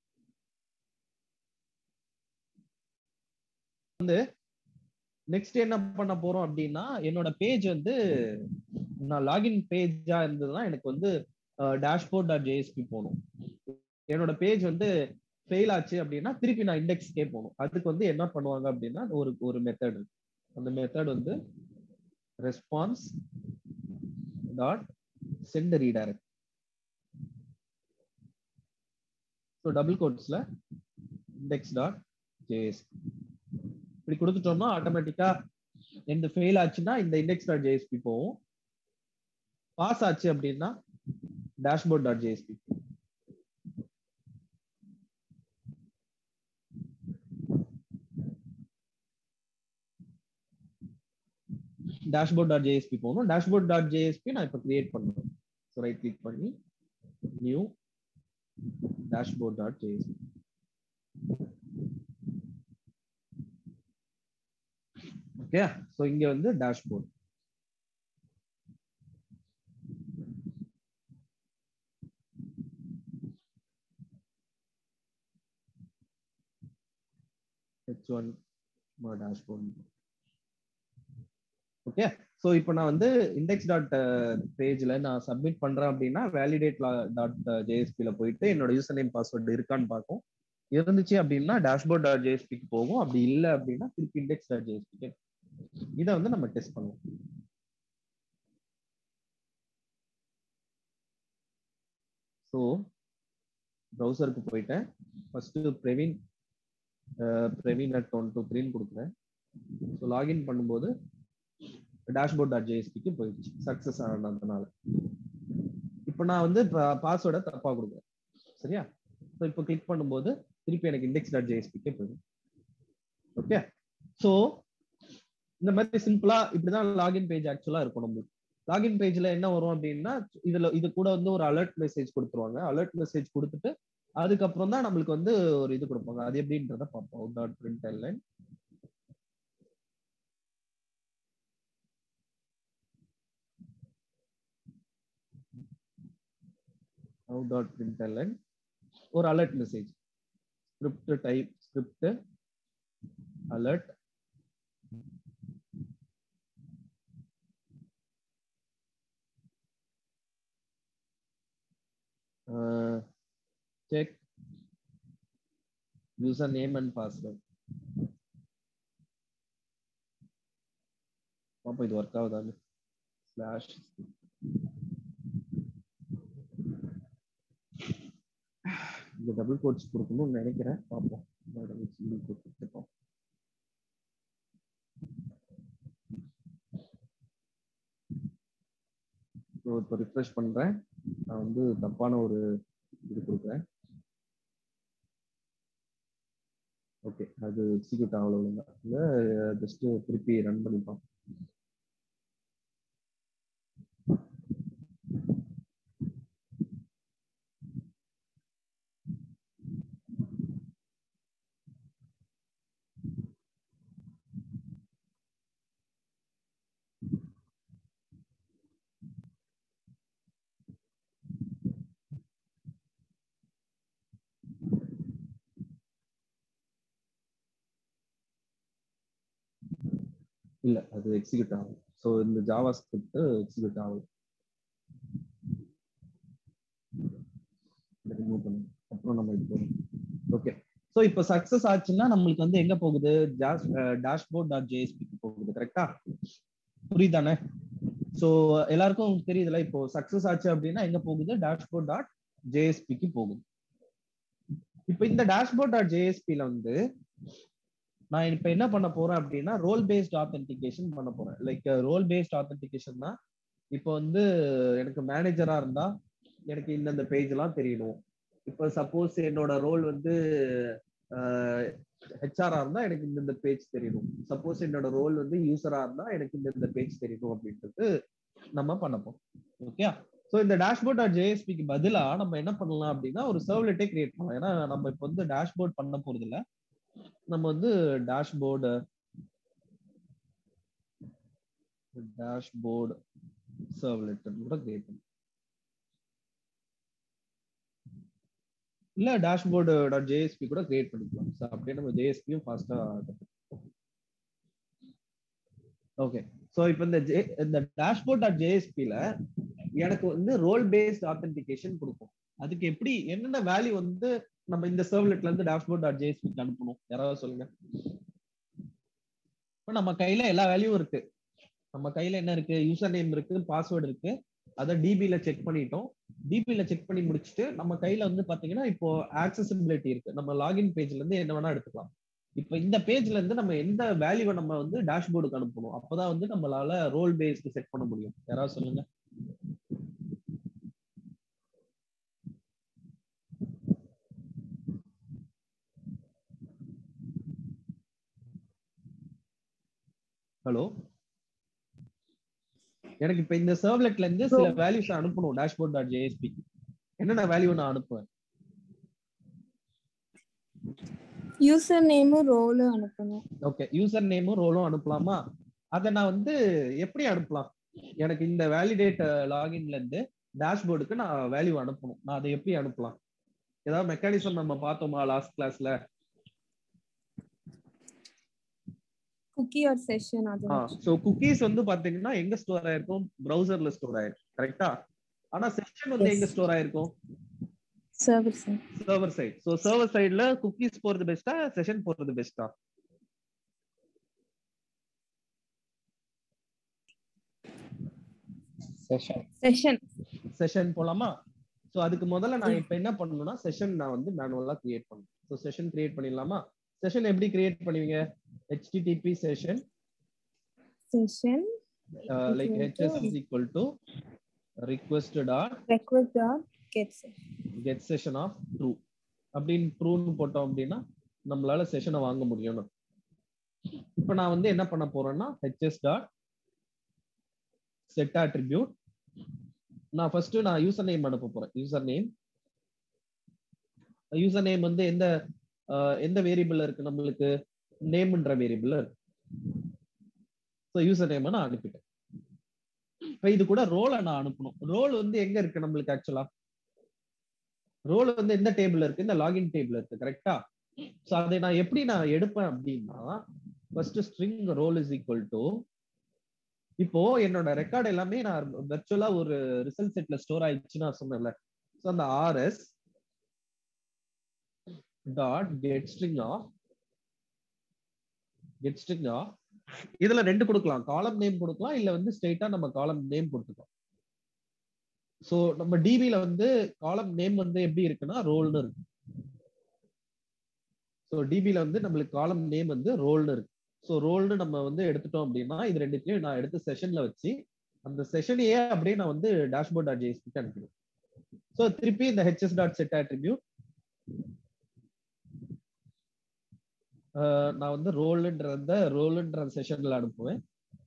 வந்து நெக்ஸ்ட் என்ன பண்ண போறோம் அப்படின்னா என்னோட பேஜ் வந்து நான் லாகின் பேஜா இருந்ததுன்னா எனக்கு வந்து டேஷ்போர்ட் டாட் ஜேஎஸ்பி போகணும் என்னோட பேஜ் வந்து ஃபெயில் ஆச்சு அப்படின்னா திருப்பி நான் இண்டெக்ஸ்க்கே போகணும் அதுக்கு வந்து என்ன பண்ணுவாங்க அப்படின்னா ஒரு ஒரு மெத்தட் இருக்கு அந்த மெத்தட் வந்து response dot send redirect so double கோட்ஸ்ல இண்டெக்ஸ் டாட் ஜேஎஸ்பி இப்படி கொடுத்துட்டோம்னா ஆட்டோமேட்டிக்கா எந்த ஃபெயில் ஆச்சுன்னா இந்த இண்டெக்ஸ் டாட் ஜேஎஸ்பி போகும் பாஸ் ஆச்சு அப்படின்னா dashboard dot JSP dashboard dot JSP போகணும் டேஷ்போர்ட் டாட் ஜேஎஸ்பி நான் இப்போ கிரியேட் பண்ணுவேன் ஸோ ரைட் கிளிக் பண்ணி new dashboard dot JSP okay so இங்க வந்து dashboard H one dashboard okay so இப்போ நான் வந்து இண்டெக்ஸ் டாட் பேஜ்ல நான் சப்மிட் பண்றேன் அப்படின்னா வேலிடேட் டாட் ஜேஎஸ்பில போயிட்டு என்னோட யூசர் நேம் பாஸ்வேர்டு இருக்கான்னு பார்க்கும் இருந்துச்சு அப்படின்னா டேஷ்போர்ட் டாட் ஜேஎஸ்பிக்கு போகும் அப்படி இல்லை அப்படின்னா திருப்பி இண்டெக்ஸ் டாட் ஜேஎஸ்பிக்கு இதை வந்து நம்ம டெஸ்ட் பண்ணுவோம் ஸோ ப்ரௌசருக்கு போயிட்டேன் first Praveen Praveen at one two த்ரீன்னு கொடுக்குறேன் ஸோ லாகின் பண்ணும்போது டேஷ்போர்ட் டாட் ஜேஎஸ்பிக்கு போயிடுச்சு சக்சஸ் ஆனதுனால இப்போ நான் வந்து பாஸ்வேர்டை தப்பா கொடுக்குறேன் சரியா ஸோ இப்போ கிளிக் பண்ணும்போது திருப்பி எனக்கு இண்டெக்ஸ் டாட் ஜேஎஸ்பிக்கே போயிடும் ஓகே ஸோ இந்த மாதிரி சிம்பிளா இப்படிதான் லாகின் பேஜ் ஆக்சுவலா இருக்கும் நம்மளுக்கு லாகின் பேஜ்ல என்ன வரும் அப்படின்னா இதுல இது கூட வந்து ஒரு அலர்ட் மெசேஜ் கொடுத்துருவாங்க அலர்ட் மெசேஜ் கொடுத்துட்டு அதுக்கப்புறம் தான் நம்மளுக்கு வந்து ஒரு இது கொடுப்பாங்க அது எப்படின்றத பார்ப்போம் dot print line out dot println ஒரு alert message script type script alert uh, check username and password பாப்போம் இது ஒர்க் ஆகுதான்னு ஸ்லாஷ் இந்த டபுள் கோட்ஸ் கொடுக்கணும்னு நினைக்கிறேன் பார்ப்போம் சிங்கிள் கோட் கொடுத்துப்போம் இப்போ ரிஃப்ரெஷ் பண்றேன் நான் வந்து தப்பான ஒரு இது கொடுக்குறேன் ஓகே அது எக்ஸிக்யூட் ஆகல ஒழுங்கா ஜஸ்ட் திருப்பி ரன் பண்ணிப்போம் இல்ல அது எக்ஸிக்யூட் ஆகும் ஸோ இந்த ஜாவா ஸ்கிரிப்ட் எக்ஸிக்யூட் ஆகும் ரிமூவ் பண்ணுங்க அப்புறம் நம்ம இது போதும் ஓகே ஸோ இப்போ சக்சஸ் ஆச்சுன்னா நம்மளுக்கு வந்து எங்க போகுது டேஷ்போர்ட் டாட் ஜேஎஸ்பிக்கு போகுது கரெக்டா புரியுதானே ஸோ எல்லாருக்கும் தெரியுதுல இப்போ சக்சஸ் ஆச்சு அப்படின்னா எங்க போகுது டேஷ்போர்ட் டாட் ஜேஎஸ்பிக்கு போகுது இப்போ இந்த டேஷ்போர்ட் டாட் ஜேஎஸ்பில வந்து நான் இப்ப என்ன பண்ண போறேன் அப்படின்னா ரோல் பேஸ்ட் ஆத்தென்டிகேஷன் பண்ண போறேன் லைக் ரோல் பேஸ்ட் ஆத்தென்டிகேஷன்னா இப்போ வந்து எனக்கு மேனேஜரா இருந்தா எனக்கு இந்தந்த பேஜ் எல்லாம் தெரியணும் இப்போ சப்போஸ் என்னோட ரோல் வந்து ஹெச்ஆரா இருந்தா எனக்கு இந்தந்த பேஜ் தெரியணும் சப்போஸ் என்னோட ரோல் வந்து யூசரா இருந்தா எனக்கு இந்தந்த பேஜ் தெரியணும் அப்படின்றது நம்ம பண்ண போறோம் ஓகே ஸோ இந்த டேஷ்போர்ட் டாட் ஜேஎஸ்பிக்கு பதிலா நம்ம என்ன பண்ணலாம் அப்படின்னா ஒரு சர்வ்லெட்டே கிரியேட் பண்ணலாம் ஏன்னா நம்ம இப்போ வந்து டேஷ்போர்ட் பண்ண போறது இல்லை நம்ம வந்து டேஷ்போர்டு டேஷ்போர்டு சர்வ்லெட் கூட கிரியேட் பண்ணலாம் இல்ல டேஷ்போர்டு டாட் ஜேஎஸ்பி கூட கிரியேட் பண்ணிக்கலாம் ஸோ அப்படியே நம்ம ஜேஎஸ்பியும் ஃபாஸ்டா ஓகே ஸோ இப்போ இந்த ஜே இந்த டேஷ்போர்ட் டாட் ஜேஎஸ்பியில் எனக்கு வந்து ரோல் பேஸ்ட் ஆத்தென்டிகேஷன் கொடுக்கும் அதுக்கு எப்படி என்னென்ன வேல்யூ வந்து நம்ம இந்த சர்வ்லெட்ல இருந்து டேஷ்போர்ட் டாட் ஜேஎஸ்பிக்கு அனுப்பணும் யாராவது சொல்லுங்க இப்போ நம்ம கையில எல்லா வேல்யூவும் இருக்கு நம்ம கையில என்ன இருக்கு யூசர் நேம் இருக்கு பாஸ்வேர்டு இருக்கு அதை டிபில செக் பண்ணிட்டோம் டிபில செக் பண்ணி முடிச்சுட்டு நம்ம கையில வந்து பாத்தீங்கன்னா இப்போ ஆக்சசிபிலிட்டி இருக்கு நம்ம லாகின் பேஜ்ல இருந்து என்ன வேணா எடுத்துக்கலாம் இப்போ இந்த பேஜ்ல இருந்து நம்ம எந்த வேல்யூவை நம்ம வந்து டேஷ்போர்டுக்கு அனுப்பணும் அப்பதான் வந்து நம்மளால ரோல் பேஸ்ட் செட் பண்ண முடியும் யாராவது சொல்லுங்க ஹலோ எனக்கு இப்ப இந்த சர்வ்லெட்ல இருந்து சில வேல்யூஸ் அனுப்பணும் டேஷ்போர்ட் டாட் ஜேஎஸ்பி என்னென்ன வேல்யூ நான் அனுப்புவேன் யூசர் நேமும் ரோலும் அனுப்பணும் ஓகே யூசர் நேமும் ரோலும் அனுப்பலாமா அதை நான் வந்து எப்படி அனுப்பலாம் எனக்கு இந்த வேலிடேட் லாகின்ல இருந்து டேஷ்போர்டுக்கு நான் வேல்யூ அனுப்பணும் நான் அதை எப்படி அனுப்பலாம் ஏதாவது மெக்கானிசம் நம்ம பார்த்தோமா லாஸ்ட் கிளாஸ்ல குக்கி ஆர் செஷன் அது ஸோ குக்கீஸ் வந்து பாத்தீங்கன்னா எங்க ஸ்டோர் ஆயிருக்கும் ப்ரௌசர்ல ஸ்டோர் ஆயிருக்கும் கரெக்டா ஆனா செஷன் வந்து எங்க ஸ்டோர் ஆயிருக்கும் server sir server side so server சைட்ல குக்கீஸ் போறது பெஸ்டா செஷன் போறது பெஸ்டா செஷன் செஷன் செஷன் போலாமா ஸோ அதுக்கு முதல்ல நான் இப்போ என்ன பண்ணணும்னா செஷன் நான் வந்து மேனுவலா கிரியேட் பண்ணணும் ஸோ செஷன் கிரியேட் பண்ணிடலாமா செஷன் எப்படி கிரியேட் பண்ணுவீங்க HTTP session session like HS is equal to request dot request dot get set. Get session of true அப்படின்னு ட்ரூன்னு போட்டோம் அப்படின்னா நம்மளால செஷனை வாங்க முடியும் இப்போ நான் வந்து என்ன பண்ண போறேன்னா ஹெச்எஸ் டாட் செட் attribute நான் ஃபர்ஸ்ட் நான் யூசர் நேம் அனுப்ப போறேன் யூசர் நேம் யூசர் நேம் வந்து எந்த அஹ், எந்த வேரியபிள் இருக்கு நம்மளுக்கு நேம்ன்ற வேரியபிள் இருக்கு ஸோ யூசர் நேம் நான் அனுப்பிட்டேன் இப்போ இது கூட ரோலை நான் அனுப்பணும் ரோல் வந்து எங்க இருக்கு நம்மளுக்கு ஆக்சுவலா ரோல் வந்து எந்த டேபிள் இருக்கு இந்த லாகின் டேபிள் இருக்கு கரெக்டா ஸோ அதை நான் எப்படி நான் எடுப்பேன் அப்படின்னா first string role is equal to இப்போ என்னோட ரெக்கார்ட் எல்லாமே நான் வெர்ச்சுவலா ஒரு ரிசல்ட் செட்ல ஸ்டோர் ஆயிடுச்சு நான் சொன்னேன்ல ஸோ அந்த RS dot get string of get string of இதுல ரெண்டு கொடுக்கலாம் காலம் நேம் கொடுக்கலாம் இல்ல வந்து ஸ்ட்ரெயிட்டா நம்ம காலம் நேம் கொடுத்துக்கலாம் சோ நம்ம டிபில வந்து காலம் நேம் வந்து எப்படி இருக்குன்னா ரோல்னு இருக்கு ஸோ டிபில வந்து நம்மளுக்கு காலம் நேம் வந்து ரோல்னு இருக்கு ஸோ ரோல்னு நம்ம வந்து எடுத்துட்டோம் அப்படின்னா இது ரெண்டுத்தையும் நான் எடுத்து செஷன்ல வச்சு அந்த செஷனையே அப்படியே நான் வந்து டேஷ்போர்ட் டாட் ஜேஎஸ்பிக்கு அனுப்பிடுவேன் ஸோ திருப்பி இந்த ஹெச்எஸ் டாட் செட் ஆட்ரிபியூட் நான் வந்து ரோல்ன்ற அந்த ரோல்ன்ற செஷன்ல அனுப்புவேன்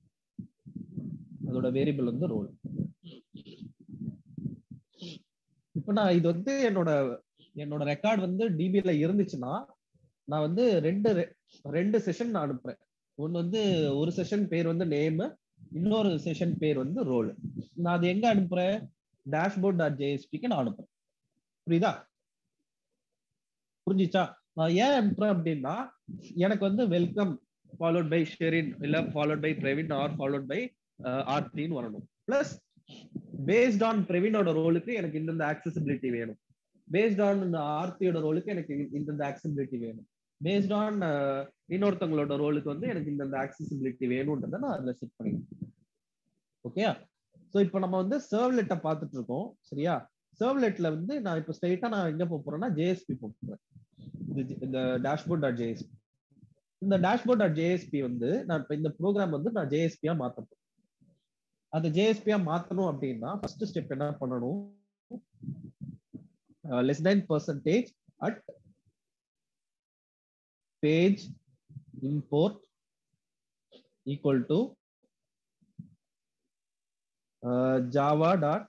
அதோட வேரியபிள் வந்து ரோல் இப்போ நான் இது வந்து என்னோட என்னோட ரெக்கார்ட் வந்து டிபில இருந்துச்சுன்னா நான் வந்து ரெண்டு re- ரெண்டு செஷன் நான் அனுப்புறேன் ஒன்னு வந்து ஒரு செஷன் பேர் வந்து நேம் இன்னொரு செஷன் பேர் வந்து ரோல் நான் அது எங்க அனுப்புறேன் டேஷ்போர்ட் டாட் ஜேஎஸ்பிக்கு நான் அனுப்புறேன் புரியுதா புரிஞ்சிச்சா நான் ஏன் அனுப்புறேன் அப்படின்னா எனக்கு வந்து வெல்கம் ஃபாலோட் பை ஷெரின் இல்ல followed by Praveen or followed by ஆர்டின்னு வரணும் பிளஸ் பேஸ்ட் ஆன் பிரவீனோட ரோலுக்கு எனக்கு இந்தந்த ஆக்சசிபிலிட்டி வேணும் பேஸ்ட் ஆன் ஆர்த்தியோட ரோலுக்கு எனக்கு இந்தந்த ஆக்சசிபிலிட்டி வேணும் பேஸ்ட் ஆன் இன்னொருத்தவங்களோட ரோலுக்கு வந்து எனக்கு இந்தந்த ஆக்சசிபிலிட்டி வேணும்ன்றதை நான் அதில் செட் பண்ணிக்கிறேன் ஓகே ஸோ இப்போ நம்ம வந்து சர்வ்லெட்டை பார்த்துட்டு இருக்கோம் சரியா சர்வ்லெட்ல வந்து நான் இப்போ ஸ்ட்ரைட்டா நான் எங்க போக போறேன்னா ஜேஎஸ்பி போக போறேன் இது இந்த டேஷ்போர்ட் டாட் ஜேஎஸ்பி இந்த டேஷ்போர்ட் டாட் ஜேஎஸ்பி வந்து நான் இப்போ இந்த ப்ரோக்ராம் வந்து நான் ஜேஎஸ்பியா மாத்த போறேன் அதை ஜேஎஸ்பியா மாத்தணும் அப்படின்னா ஃபர்ஸ்ட் ஸ்டெப் என்ன பண்ணணும் less then percentage at page import equal to uh, java dot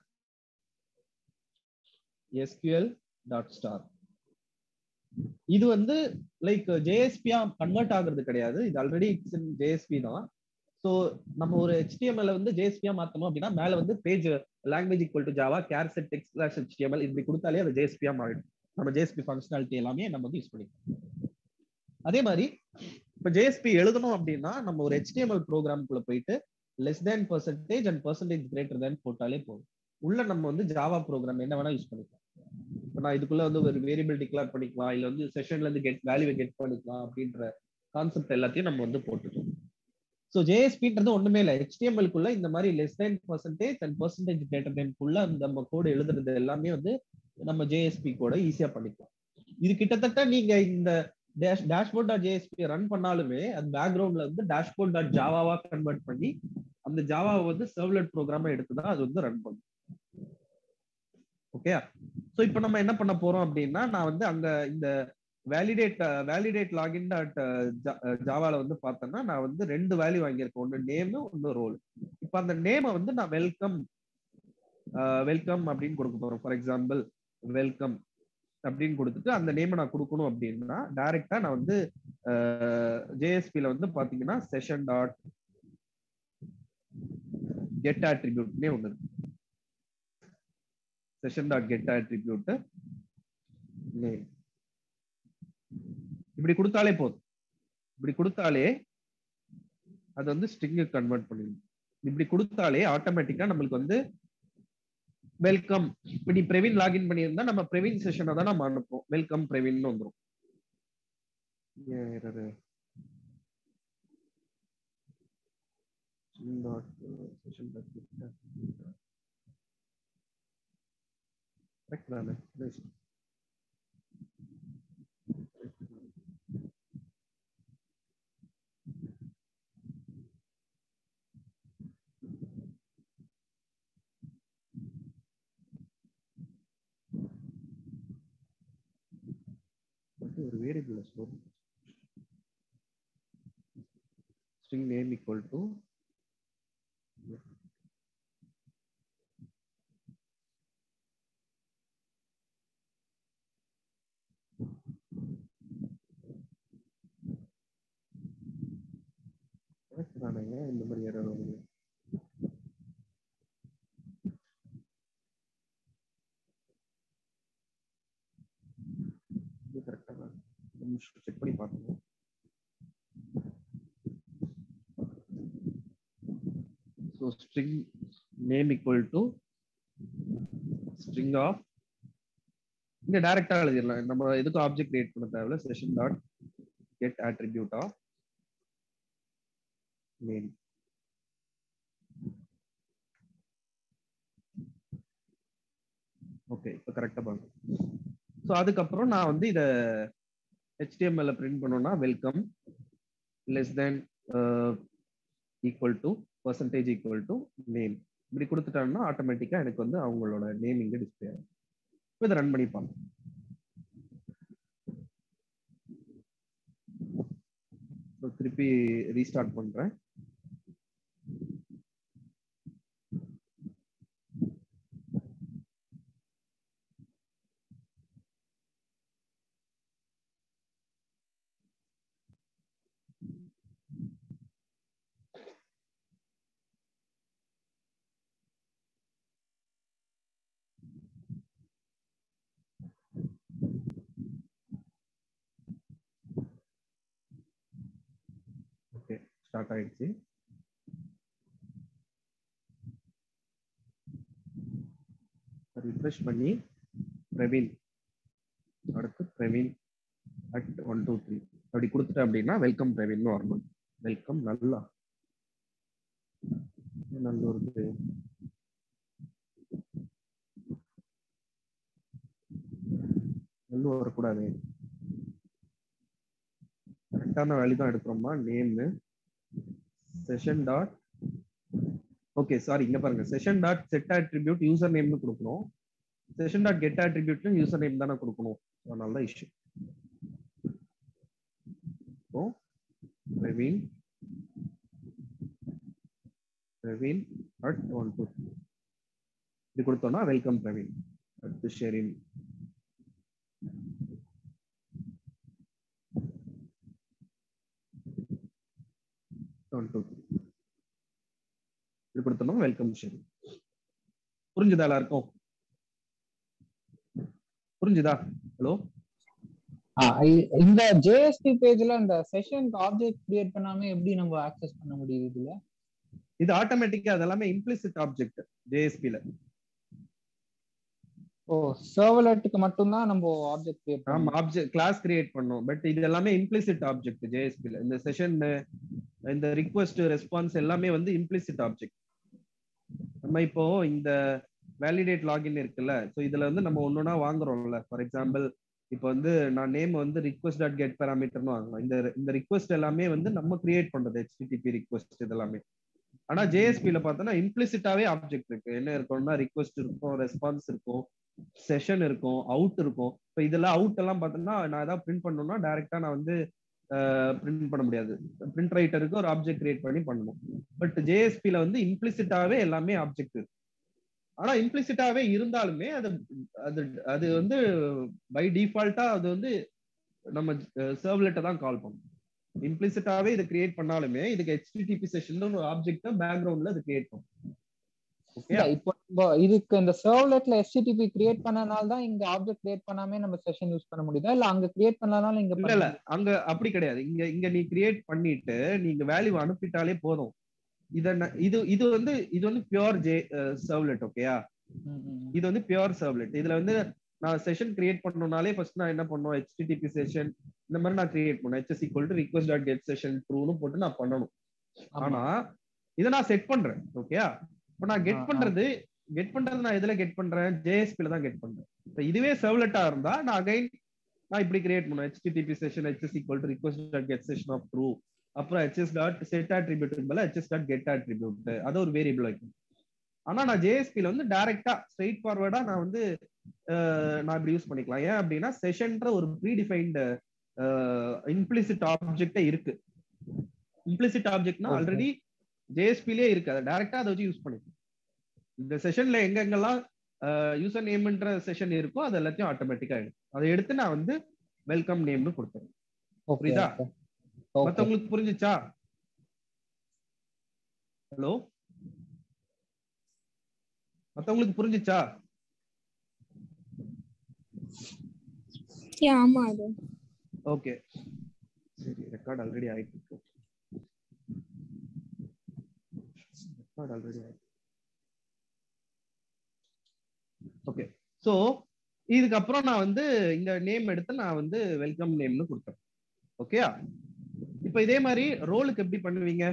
sql dot star இது வந்து லைக் ஜேஎஸ்பியா கன்வெர்ட் ஆகுறது கிடையாது இது ஆல்ரெடி இட்ஸ் இன் ஜேஎஸ்பி தான் ஸோ நம்ம ஒரு HTML வந்து ஜேஎஸ்பியா மாத்தணும் அப்படின்னா மேல வந்து page language equal to Java charset text slash HTML இப்படி கொடுத்தாலே அது ஜேஎஸ்பியா மாறிடும் நம்ம ஜேஎஸ்பி ஃபங்க்ஷனாலிட்டி எல்லாமே நம்ம வந்து யூஸ் பண்ணிக்கலாம் அதே மாதிரி இப்ப ஜேஎஸ்பி எழுதணும் அப்படின்னா நம்ம ஒரு ஹெச்டிஎம்எல் ப்ரோக்ராம்குள்ள போயிட்டு less than percentage and percentage greater than போட்டாலே போதும் உள்ள நம்ம வந்து ஜாவா ப்ரோக்ராம் என்ன வேணா யூஸ் பண்ணிக்கலாம் இப்போ நான் இதுக்குள்ள வந்து ஒரு வேரியபிள் டிக்ளேர் பண்ணிக்கலாம் இல்ல வந்து செஷன்ல இருந்து கெட் வேல்யூவை கெட் பண்ணிக்கலாம் அப்படின்ற கான்செப்ட் எல்லாத்தையும் நம்ம வந்து போட்டுக்கலாம் ஸோ ஜேஎஸ்பின்றது ஒண்ணுமே இல்லை ஹெச்டிஎம்எல்குள்ள இந்த மாதிரி less than percentage and percentage greater தேன்குள்ள அந்த நம்ம கோடு எழுதுறது எல்லாமே வந்து நம்ம ஜேஎஸ்பி கோட ஈஸியா பண்ணிக்கலாம் இது கிட்டத்தட்ட நீங்க இந்த dash dashboard dot JSP run பண்ணாலுமே அது பேக்ரவுண்ட்ல வந்து டேஷ்போர்ட் டாட் ஜாவாவா கன்வெர்ட் பண்ணி அந்த ஜாவாவை வந்து சர்வ்லெட் ப்ரோக்ராமா எடுத்து தான் அது வந்து ரன் பண்ணும் ஓகே ஸோ இப்போ நம்ம என்ன பண்ண போறோம் அப்படின்னா நான் வந்து அங்க இந்த வேலிடேட் வேலிடேட் லாகின் டாட் ஜாவால வந்து பார்த்தேன்னா நான் வந்து ரெண்டு வேல்யூ வாங்கியிருக்கேன் ஒன்று நேம் ஒன்று ரோல் இப்போ அந்த நேமை வந்து நான் வெல்கம் வெல்கம் அப்படின்னு கொடுக்க போறோம் ஃபார் எக்ஸாம்பிள் வெல்கம் அப்படின்னு கொடுத்துட்டு அந்த நேமை நான் கொடுக்கணும் அப்படின்னா டைரக்டா நான் வந்து ஜேஎஸ்பில வந்து பாத்தீங்கன்னா செஷன் டாட் கெட் ஆட்ரிபியூட்னே ஒன்று இருக்கு session dot get attribute name இப்படி கொடுத்தாலே போதும் இப்படி கொடுத்தாலே அது வந்து ஸ்ட்ரிங்கு கன்வெர்ட் பண்ணிடும் இப்படி கொடுத்தாலே ஆட்டோமேட்டிக்கா நம்மளுக்கு வந்து வெல்கம் இப்ப நீ பிரவீன் லாகின் பண்ணியிருந்தா நம்ம பிரவீன் செஷனை தான் நம்ம அனுப்புவோம் வெல்கம் பிரவீன் வந்துரும் ஒரு variable store string name equal to தானேங்க இந்த மாதிரி error வருது இது கரெக்டா தான் செக் பண்ணி பார்க்கணும் so string name equal to string of இங்க டைரக்டா எழுதிடலாம் நம்ம எதுக்கும் ஆப்ஜெக்ட் கிரியேட் பண்ண தேவையில்ல session dot get attribute of name okay இப்போ கரெக்டா பாருங்க ஸோ அதுக்கப்புறம் நான் வந்து இதை HTML ல பிரிண்ட் பண்ணோம்னா welcome less than equal to percentage equal to name இப்படி கொடுத்துட்டாங்கன்னா ஆட்டோமேட்டிக்கா எனக்கு வந்து அவங்களோட நேம் இங்க டிஸ்பிளே ஆகும் இப்போ இதை ரன் பண்ணி பார்ப்போம் So, திருப்பி ரீஸ்டார்ட் பண்றேன் ஓகே ஸ்டார்ட் ஆயிடுச்சு ரிஃப்ரெஷ் பண்ணி பிரவீன் அடுத்து Praveen at one two three அப்படி கொடுத்துட்டேன் அப்படின்னா வெல்கம் பிரவீன் வரணும் வெல்கம் நல்லா நல்லூருக்கு நல்லூர் வரக்கூடாது கரெக்டான வேல்யூ தான் எடுக்கிறோமா name session dot okay sorry இங்க பாருங்க session dot set attribute user நேம்னு கொடுக்கணும் session dot get attribute user name தானே கொடுக்கணும் அதனால தான் இஷ்யூ இப்போ Praveen Praveen at one two இது கொடுத்தோம்னா வெல்கம் பிரவீன் அடுத்து ஷெரின் ஒன் டூ இது கொடுத்தோம்னா வெல்கம் ஷெரின் புரிஞ்சுதா எல்லாருக்கும் புரிஞ்சுதா ஹலோ ஆ, இ- இந்த ஜேஎஸ்பி பேஜ்ல இந்த செஷனுக்கு ஆப்ஜெக்ட் கிரியேட் பண்ணாம எப்படி நம்ம ஆக்சஸ் பண்ண முடியுது இதுல இது ஆட்டோமேட்டிக்கா அது எல்லாமே இம்ப்ளிசிட் ஆப்ஜெக்ட் ஜேஎஸ்பில ஓ சர்வலெட்டுக்கு மட்டும்தான் நம்ம ஆப்ஜெக்ட் கிரியேட் ஆமா பண்ணணும் ஆப்ஜெக்ட் கிளாஸ் கிரியேட் பண்ணோம் பட் இது எல்லாமே இம்ப்ளிசிட் ஆப்ஜெக்ட் ஜேஎஸ்பில இந்த செஷன் இந்த ரிக்வெஸ்ட் ரெஸ்பான்ஸ் எல்லாமே வந்து இம்ப்ளிசிட் ஆப்ஜெக்ட் நம்ம இப்போ இந்த வேலிடேட் லாகின் இருக்குல்ல ஸோ இதுல வந்து நம்ம ஒன்னொன்னா வாங்குறோம்ல ஃபார் எக்ஸாம்பிள் இப்போ வந்து நான் நேம் வந்து ரிக்வெஸ்ட் டாட் கெட் பேராமீட்டர்னு வாங்கலாம் இந்த இந்த ரிக்வெஸ்ட் எல்லாமே வந்து நம்ம கிரியேட் பண்றது ஹெச்டிடிபி ரிக்வெஸ்ட் இதெல்லாமே ஆனா ஜேஎஸ்பில பார்த்தோன்னா இம்ப்ளிசிட்டாவே ஆப்ஜெக்ட் இருக்கு என்ன இருக்கும்னா ரிக்வெஸ்ட் இருக்கும் ரெஸ்பான்ஸ் இருக்கும் செஷன் இருக்கும் அவுட் இருக்கும் இப்போ இதெல்லாம் அவுட் எல்லாம் பார்த்தோம்னா நான் ஏதாவது பிரிண்ட் பண்ணணும்னா டைரக்டா நான் வந்து பிரிண்ட் பண்ண முடியாது பிரிண்ட் ரைட்டருக்கு ஒரு ஆப்ஜெக்ட் கிரியேட் பண்ணி பண்ணணும் பட் ஜேஎஸ்பில வந்து இம்ப்ளிசிட்டாவே எல்லாமே ஆப்ஜெக்ட் இருக்கு ஆனா இம்ப்ளிசிட்டாவே இருந்தாலுமே அது அது அது வந்து பை டிஃபால்ட்டா அது வந்து நம்ம சர்வ்லெட்டை தான் கால் பண்ணும் இம்ப்ளிசிட்டாவே இது கிரியேட் பண்ணாலுமே இதுக்கு ஹெச்டிடிபி செஷன் ஒரு ஆப்ஜெக்ட் பேக்ரவுண்ட்ல அது கிரியேட் பண்ணும் ஓகே இல்ல, இப்போ நம்ம இதுக்கு இந்த சர்வ்லெட்ல எஸ்டிடிபி கிரியேட் பண்ணனால தான் இங்க ஆப்ஜெக்ட் கிரியேட் பண்ணாம நம்ம செஷன் யூஸ் பண்ண முடியுதா இல்ல அங்க கிரியேட் பண்ணனால இங்க இல்ல பண்ண இல்ல அங்க அப்படி கிடையாது இங்க இங்க நீ கிரியேட் பண்ணிட்டு நீங்க வேல்யூ அனுப்பிட்டாலே போதும் இத ந- இது இது வந்து இது வந்து பியூர் ஜே சர்வ்லெட் ஓகேயா ம், ம், ம். இது வந்து பியூர் சர்வ்லெட் இதுல வந்து நான் செஷன் கிரியேட் பண்ணணும்னாலே ஃபர்ஸ்ட் நான் என்ன பண்ணுவோம் ஹெச்டிடிபி செஷன் இந்த மாதிரி நான் கிரியேட் பண்ணுவேன் HS equal to request dot get session ட்ரூன்னு போட்டு நான் பண்ணணும் ஆமா. ஆனா இதை நான் செட் பண்றேன் ஓகேயா இப்போ நான் ஆ, கெட் ஆ. பண்றது கெட் பண்றது நான் எதுல கெட் பண்றேன் ஜேஎஸ்பில தான் கெட் பண்றேன் இப்ப இதுவே சர்வ்லெட்டா இருந்தா நான் அகைன் நான் இப்படி கிரியேட் பண்ணுவேன் HTTP session HS equal to request dot get session of true அப்புறம் ஹெச்எஸ் டாட் செட் ஆட்ரிபியூட் பதிலா ஹெச்எஸ் டாட் கெட் ஆட்ரிபியூட் அது ஒரு வேரியபிள் வைக்கணும் ஆனா நான் ஜேஎஸ்பில வந்து டைரக்டா ஸ்ட்ரெயிட் ஃபார்வர்டா நான் வந்து அஹ், நான் இப்படி யூஸ் பண்ணிக்கலாம் ஏன் அப்படின்னா செஷன்ற ஒரு ப்ரீ டிஃபைன்டு இம்ப்ளிசிட் ஆப்ஜெக்டே இருக்கு இம்ப்ளிசிட் ஆப்ஜெக்ட்னா Okay. ஆல்ரெடி ஜேஎஸ்பிலே இருக்கு அதை டைரக்டா அதை வச்சு யூஸ் பண்ணிக்கலாம் இந்த செஷன்ல எங்கெங்கெல்லாம் யூசர் நேம்ன்ற செஷன் இருக்கோ அது எல்லாத்தையும் ஆட்டோமேட்டிக்கா எடுக்கும் அதை எடுத்து நான் வந்து வெல்கம் நேம்னு கொடுத்தேன் ஓகே புரியுதா? ஓகே மத்தவங்களுக்கு புரிஞ்சுச்சா ஹலோ மத்தவங்களுக்கு புரிஞ்சுச்சா Yeah, ஆமா அது ஓகே சரி ரெக்கார்ட் ஆல்ரெடி ஆயிட்டு இருக்கு ரெக்கார்ட் ஆல்ரெடி ஆயிட்டு ஓகே சோ இதுக்கப்புறம் நான் வந்து இந்த நேம் எடுத்து நான் வந்து வெல்கம் நேம்னு கொடுத்தேன் ஓகேயா இப்போ இதே மாதிரி ரோலுக்கு எப்படி பண்ணுவீங்க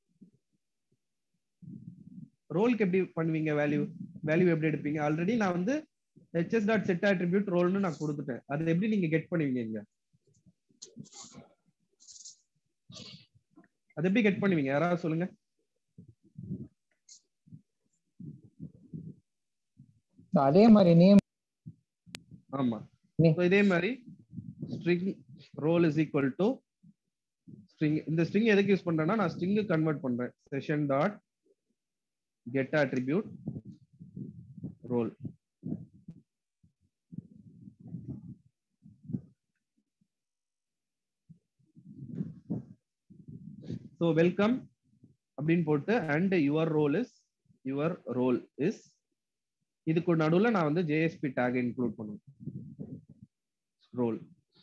ரோலுக்கு எப்படி பண்ணுவீங்க வேல்யூ வேல்யூ எப்படி எடுப்பீங்க ஆல்ரெடி நான் வந்து ஹெச்எஸ் டாட் செட் attribute ரோல்னு நான் கொடுத்துட்டேன் அது எப்படி நீங்க கெட் பண்ணுவீங்க இங்க அது எப்படி கெட் பண்ணுவீங்க யாராவது சொல்லுங்க அதே மாதிரி நேம் ஆமா நீ- So, இதே மாதிரி string role is equal to string இந்த ஸ்ட்ரிங் எதுக்கு யூஸ் பண்றேன்னா நான் ஸ்ட்ரிங் கன்வெர்ட் பண்றேன் session dot get attribute role so welcome அப்படின்னு போட்டு and your role is your role is இதுக்கு நடுவுல நான் வந்து ஜேஎஸ்பி டேக் இன்க்ளூட் பண்ணுவேன் ரோல்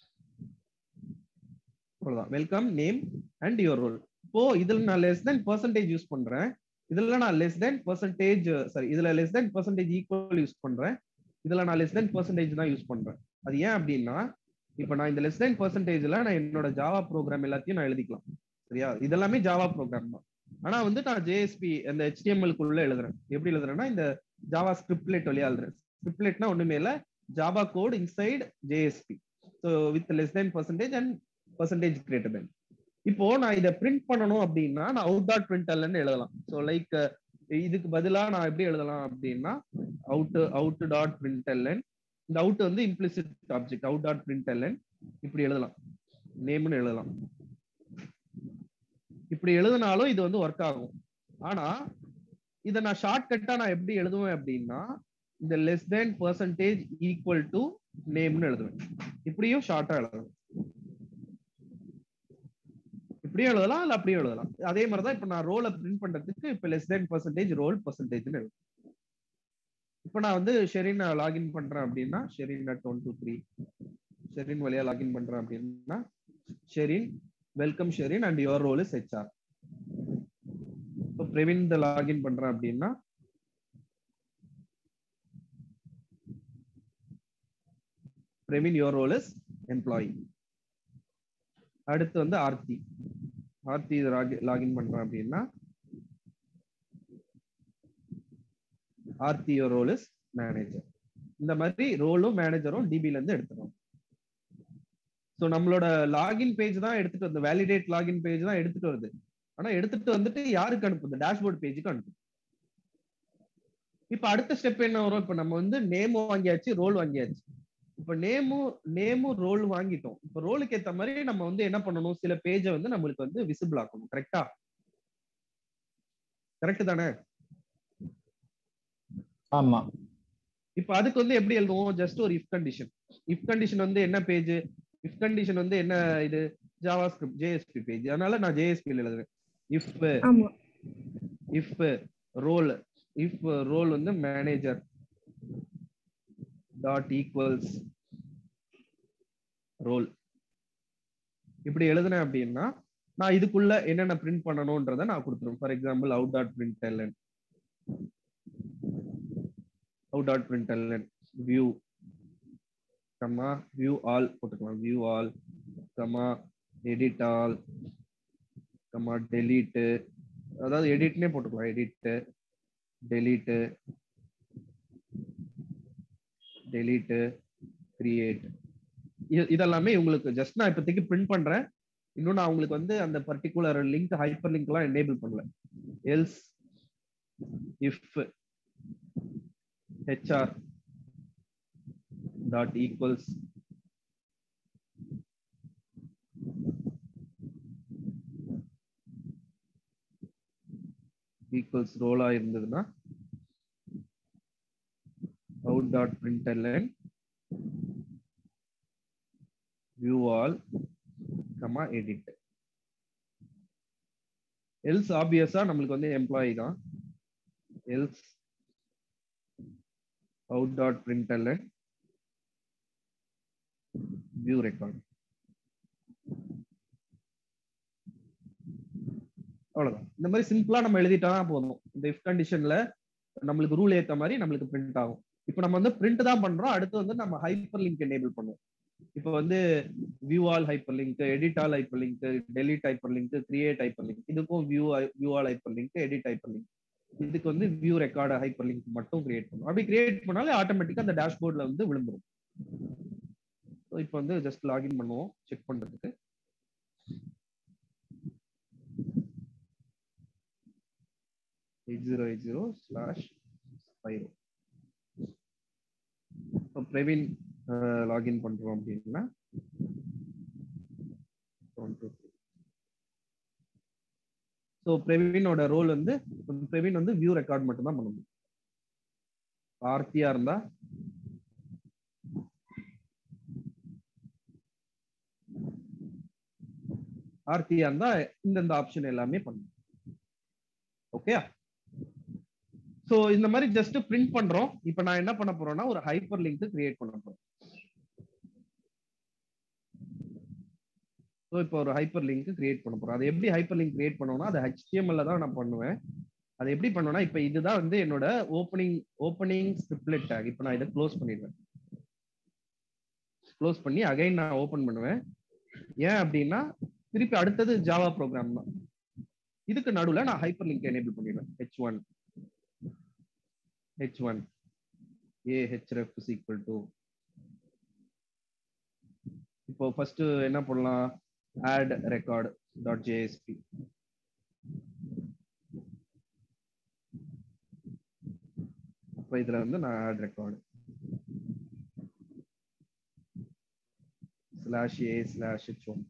அவ்வளவுதான் welcome name and your role இப்போ இதுல நான் லெஸ் தென் பர்சன்டேஜ் யூஸ் பண்றேன் இதுல நான் லெஸ் தென் பர்சன்டேஜ் சாரி இதுல லெஸ் தென் பர்சன்டேஜ் ஈக்குவல் யூஸ் பண்றேன் இதுல நான் லெஸ் தென் பர்சன்டேஜ் தான் யூஸ் பண்றேன் அது ஏன் அப்படின்னா இப்போ நான் இந்த லெஸ் தென் பர்சன்டேஜ்ல நான் என்னோட ஜாவா ப்ரோக்ராம் எல்லாத்தையும் நான் எழுதிக்கலாம் சரியா இதெல்லாமே ஜாவா ப்ரோக்ராம் தான் ஆனா வந்து நான் ஜேஎஸ்பி அந்த HTML குள்ள எழுதுறேன் எப்படி எழுதுறேன்னா இந்த ஜாவா ஸ்கிரிப்ட்லெட் வழியா எழுதுறேன் ஸ்கிரிப்ட்லெட்னா ஒண்ணுமே இல்ல Java code inside JSP so with less then percentage and percentage greater than இப்போ நான் இதை பிரிண்ட் பண்ணணும் அப்படின்னா நான் அவுட் டாட் பிரிண்ட் எழுதலாம் ஸோ லைக் இதுக்கு பதிலா நான் எப்படி எழுதலாம் அப்படின்னா அவுட் அவுட் டாட் பிரிண்ட் இந்த அவுட் வந்து implicit object out dot print இப்படி எழுதலாம் நேம்னு எழுதலாம் இப்படி எழுதினாலும் இது வந்து ஒர்க் ஆகும் ஆனா இதை நான் ஷார்ட் கட்டா நான் எப்படி எழுதுவேன் அப்படின்னா இந்த less then percentage equal to நேம்னு எழுதுவேன் இப்படியும் ஷார்ட்டா எழுதுவேன் இப்படியும் எழுதலாம் இல்ல அப்படியும் எழுதலாம் அதே மாதிரிதான் இப்ப நான் ரோலை பிரிண்ட் பண்றதுக்கு இப்ப லெஸ் தென் பர்சன்டேஜ் ரோல் பர்சன்டேஜ்னு எழுதுவேன் இப்ப நான் வந்து ஷெரின் லாகின் பண்றேன் அப்படின்னா Sherin at one two three Sherin வழியா லாகின் பண்றேன் அப்படின்னா Sherin welcome Sherin and your role is HR இப்போ பிரவீன் இந்த லாகின் பண்றேன் அப்படின்னா Praveen your role is employee அடுத்து வந்து ஆர்த்தி ஆர்த்தி லாகின் பண்றேன் அப்படின்னா Aarthi your role is manager இந்த மாதிரி ரோலும் மேனேஜரும் டிபில இருந்து எடுத்துரும் ஸோ நம்மளோட லாகின் பேஜ் தான் எடுத்துட்டு வந்து வேலிடேட் லாகின் பேஜ் தான் எடுத்துட்டு வருது ஆனா எடுத்துட்டு வந்துட்டு யாருக்கு அனுப்புது டேஷ்போர்ட் பேஜுக்கு அனுப்புது இப்ப அடுத்த ஸ்டெப் என்ன வரும் இப்ப நம்ம வந்து நேம் வாங்கியாச்சு ரோல் வாங்கியாச்சு இப்ப நேமும் நேமும் ரோல் வாங்கிட்டோம் இப்ப ரோலுக்கு ஏத்த மாதிரி நம்ம வந்து என்ன பண்ணணும் சில பேஜை வந்து நம்மளுக்கு வந்து விசிபிள் ஆக்கணும் கரெக்டா கரெக்ட் தானே ஆமா இப்ப அதுக்கு வந்து எப்படி எழுதுவோம் ஜஸ்ட் ஒரு இஃப் கண்டிஷன் இஃப் கண்டிஷன் வந்து என்ன பேஜ் இஃப் கண்டிஷன் வந்து என்ன இது ஜாவா ஸ்கிரிப்ட் ஜேஎஸ்பி பேஜ் அதனால நான் ஜேஎஸ்பி எழுதுறேன் இஃப் ஆமா இஃப் ரோல் இஃப் ரோல் வந்து மேனேஜர் டாட் ஈக்குவல்ஸ் ரோல் இப்படி எழுதுனேன் அப்படின்னா நான் இதுக்குள்ள என்னென்ன பிரிண்ட் பண்ணணும்ன்றத நான் கொடுத்துருவேன் for example out dot print LN out dot print LN view comma view all போட்டுக்கலாம் view all comma edit all comma delete அதாவது எடிட்னே போட்டுக்கலாம் எடிட்டு டெலீட்டு டெலீட்டு கிரியேட் இதெல்லாமே உங்களுக்கு ஜஸ்ட் நான் இப்போதைக்கு பிரிண்ட் பண்றேன் இன்னும் நான் உங்களுக்கு வந்து அந்த பர்டிகுலர் லிங்க் ஹைப்பர் லிங்க்லாம் எனேபிள் பண்ணல else if HR dot equals equals ரோலா இருந்ததுன்னா out dot println view all comma edit else ஆப்வியஸா நம்மளுக்கு வந்து எம்ப்ளாயி தான் else out dot println view record அவ்வளவுதான் இந்த மாதிரி சிம்பிளா நம்ம எழுதிட்டா போதும் இந்த இஃப் கண்டிஷன்ல நம்மளுக்கு ரூல் ஏத்த மாதிரி நம்மளுக்கு பிரிண்ட் ஆகும் இப்போ நம்ம வந்து பிரிண்ட் தான் பண்றோம் அடுத்து வந்து நம்ம ஹைப்பர் லிங்க் எனேபிள் பண்ணுவோம் இப்போ வந்து view all hyper link edit all hyper link delete hyper link create hyper link இதுக்கும் view view all hyper link edit hyper link இதுக்கு வந்து வியூ ரெக்கார்டு ஹைப்பர் லிங்க் மட்டும் கிரியேட் பண்ணும் அப்படி கிரியேட் பண்ணாலே ஆட்டோமேட்டிக்கா அந்த டேஷ்போர்ட்ல வந்து விழுந்துரும் இப்போ வந்து ஜஸ்ட் லாகின் பண்ணுவோம் செக் பண்றதுக்கு eight zero eight zero slash five இப்போ பிரவீன் லாகின் பண்றோம் அப்படின்னா ஸோ பிரவீனோட ரோல் வந்து பிரவீன் வந்து வியூ ரெக்கார்ட் மட்டும் தான் பண்ண முடியும் ஆர்த்தியா இருந்தா ஆர்த்தியா இருந்தா இந்தந்த ஆப்ஷன் எல்லாமே பண்ணும் ஓகே சோ இந்த மாதிரி ஜஸ்ட் பிரிண்ட் பண்றோம் இப்போ நான் என்ன பண்ண போறேன்னா ஒரு ஹைப்பர் லிங்க் கிரியேட் பண்ண போறேன் ஸோ இப்போ ஒரு ஹைப்பர் லிங்க் கிரியேட் பண்ண போறோம் அது எப்படி ஹைப்பர் லிங்க் கிரியேட் பண்ணணும்னா அது ஹெச்டிஎம்எல்ல தான் நான் பண்ணுவேன் அது எப்படி பண்ணுவேன்னா இப்போ இதுதான் வந்து என்னோட ஓப்பனிங் ஓப்பனிங் ஸ்கிரிப்ட்லெட் டேக் இப்போ நான் இதை க்ளோஸ் பண்ணிடுவேன் க்ளோஸ் பண்ணி அகைன் நான் ஓப்பன் பண்ணுவேன் ஏன் அப்படின்னா திருப்பி அடுத்தது ஜாவா ப்ரோக்ராம் தான் இதுக்கு நடுவில் நான் ஹைப்பர் லிங்க் எனேபிள் பண்ணிடுவேன் H one H one A href is equal to இப்போ ஃபர்ஸ்ட் என்ன பண்ணலாம் ஆட் ரெக்கார்ட் டாட் ஜேஎஸ்பி அப்போ இதுல வந்து நான் add record slash A slash H one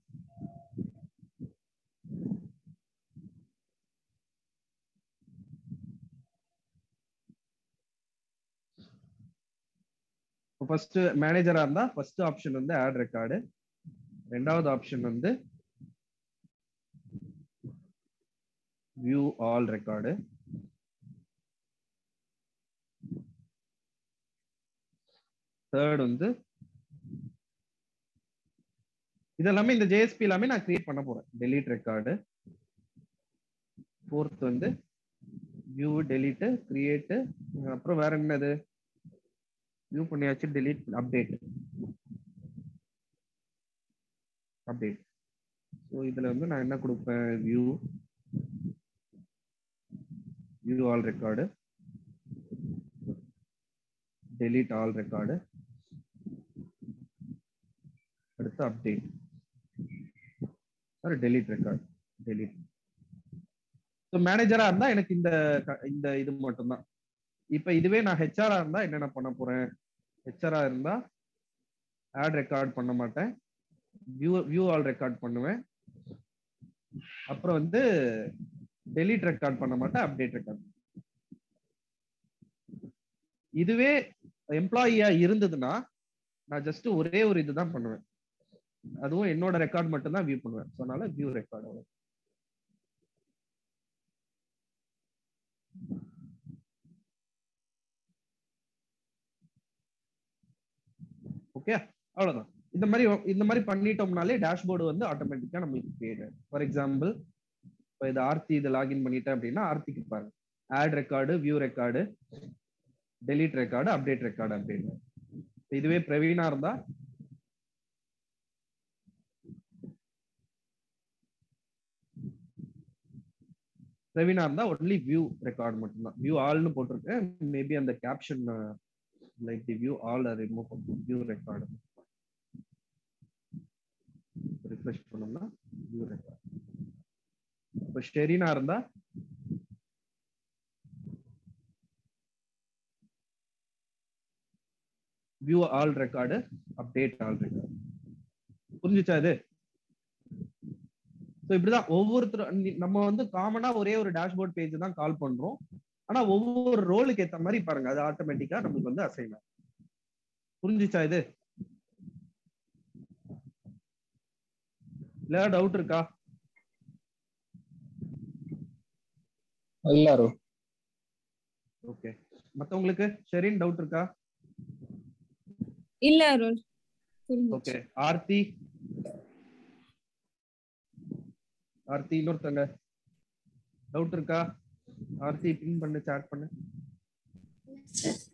first மேனேஜரா இருந்தா ஃபர்ஸ்ட் ஆப்ஷன் வந்து ஆட் ரெக்கார்டு ரெண்டாவது ஆப்ஷன் வந்து வியூ ஆல் ரெக்கார்டு தேர்ட் வந்து இதெல்லாமே இந்த ஜேஎஸ்பி எல்லாமே நான் கிரியேட் பண்ண போறேன் டெலீட் ரெக்கார்டு ஃபோர்த் வந்து வியூ டெலீட் கிரியேட் அப்புறம் வேற என்னது வியூ பண்ணியாச்சு டெலீட் அப்டேட் அப்டேட் ஸோ இதுல வந்து நான் என்ன கொடுப்பேன் view view all record delete all record அடுத்து update sorry delete record delete so மேனேஜரா இருந்தா எனக்கு இந்த இந்த இது மட்டும்தான் இப்ப இதுவே நான் ஹெச்ஆரா இருந்தா என்னென்ன பண்ண போறேன் ஹெச்ஆரா இருந்தா ஆட் ரெக்கார்ட் பண்ண மாட்டேன் வியூ வியூ ஆல் ரெக்கார்ட் பண்ணுவேன் அப்புறம் வந்து டெலீட் ரெக்கார்ட் பண்ண மாட்டேன் அப்டேட் ரெக்கார்ட் இதுவே எம்ப்ளாயியா இருந்ததுன்னா நான் ஜஸ்ட் ஒரே ஒரு இதுதான் பண்ணுவேன் அதுவும் என்னோட ரெக்கார்ட் மட்டும் தான் வியூ பண்ணுவேன் ஸோ அதனால வியூ ரெக்கார்ட் அவ்வளோ ஓகே அவ்வளவுதான் இந்த மாதிரி இந்த மாதிரி பண்ணிட்டோம்னாலே டேஷ்போர்டு வந்து ஆட்டோமேட்டிக்கா நம்மளுக்கு கிரியேட் ஆகும் ஃபார் எக்ஸாம்பிள் இப்போ இது ஆர்த்தி இதை லாகின் பண்ணிட்டேன் அப்படின்னா ஆர்த்திக்கு பாருங்க add record view record delete record update record அப்படின்னு இதுவே பிரவீனா இருந்தா பிரவீனா இருந்தா ஒன்லி வியூ ரெக்கார்டு மட்டும்தான் வியூ ஆல்னு போட்டிருக்கேன் மேபி அந்த caption like the view all remove பண்ணி வியூ ரெக்கார்டு ரிஃப்ரெஷ் பண்ணோம்னா வியூ ரெக்கார்டு இப்போ ஷெரீனா இருந்தா view all record update all record புரிஞ்சுச்சா இது ஸோ இப்படிதான் ஒவ்வொருத்தரும் நி- நம்ம வந்து காமனா ஒரே ஒரு டேஷ்போர்ட் பேஜ் தான் கால் பண்றோம் ஆனா ஒவ்வொரு ரோலுக்கு ஏத்த மாதிரி பாருங்க அது ஆட்டோமேட்டிக்கா நமக்கு வந்து அசைன் ஆகும் புரிஞ்சுச்சா இது இல்ல டவுட் இருக்கா எல்லாரும் ஓகே மத்தவங்களுக்கு ஷெரின் டவுட் இருக்கா இல்ல அருள் புரிஞ்சுச்சு. ஓகே ஆர்த்தி ஆர்த்தி இன்னொருத்தங்க டவுட் இருக்கா ஆர்த்தி பின் பண்ணு சாட் பண்ணு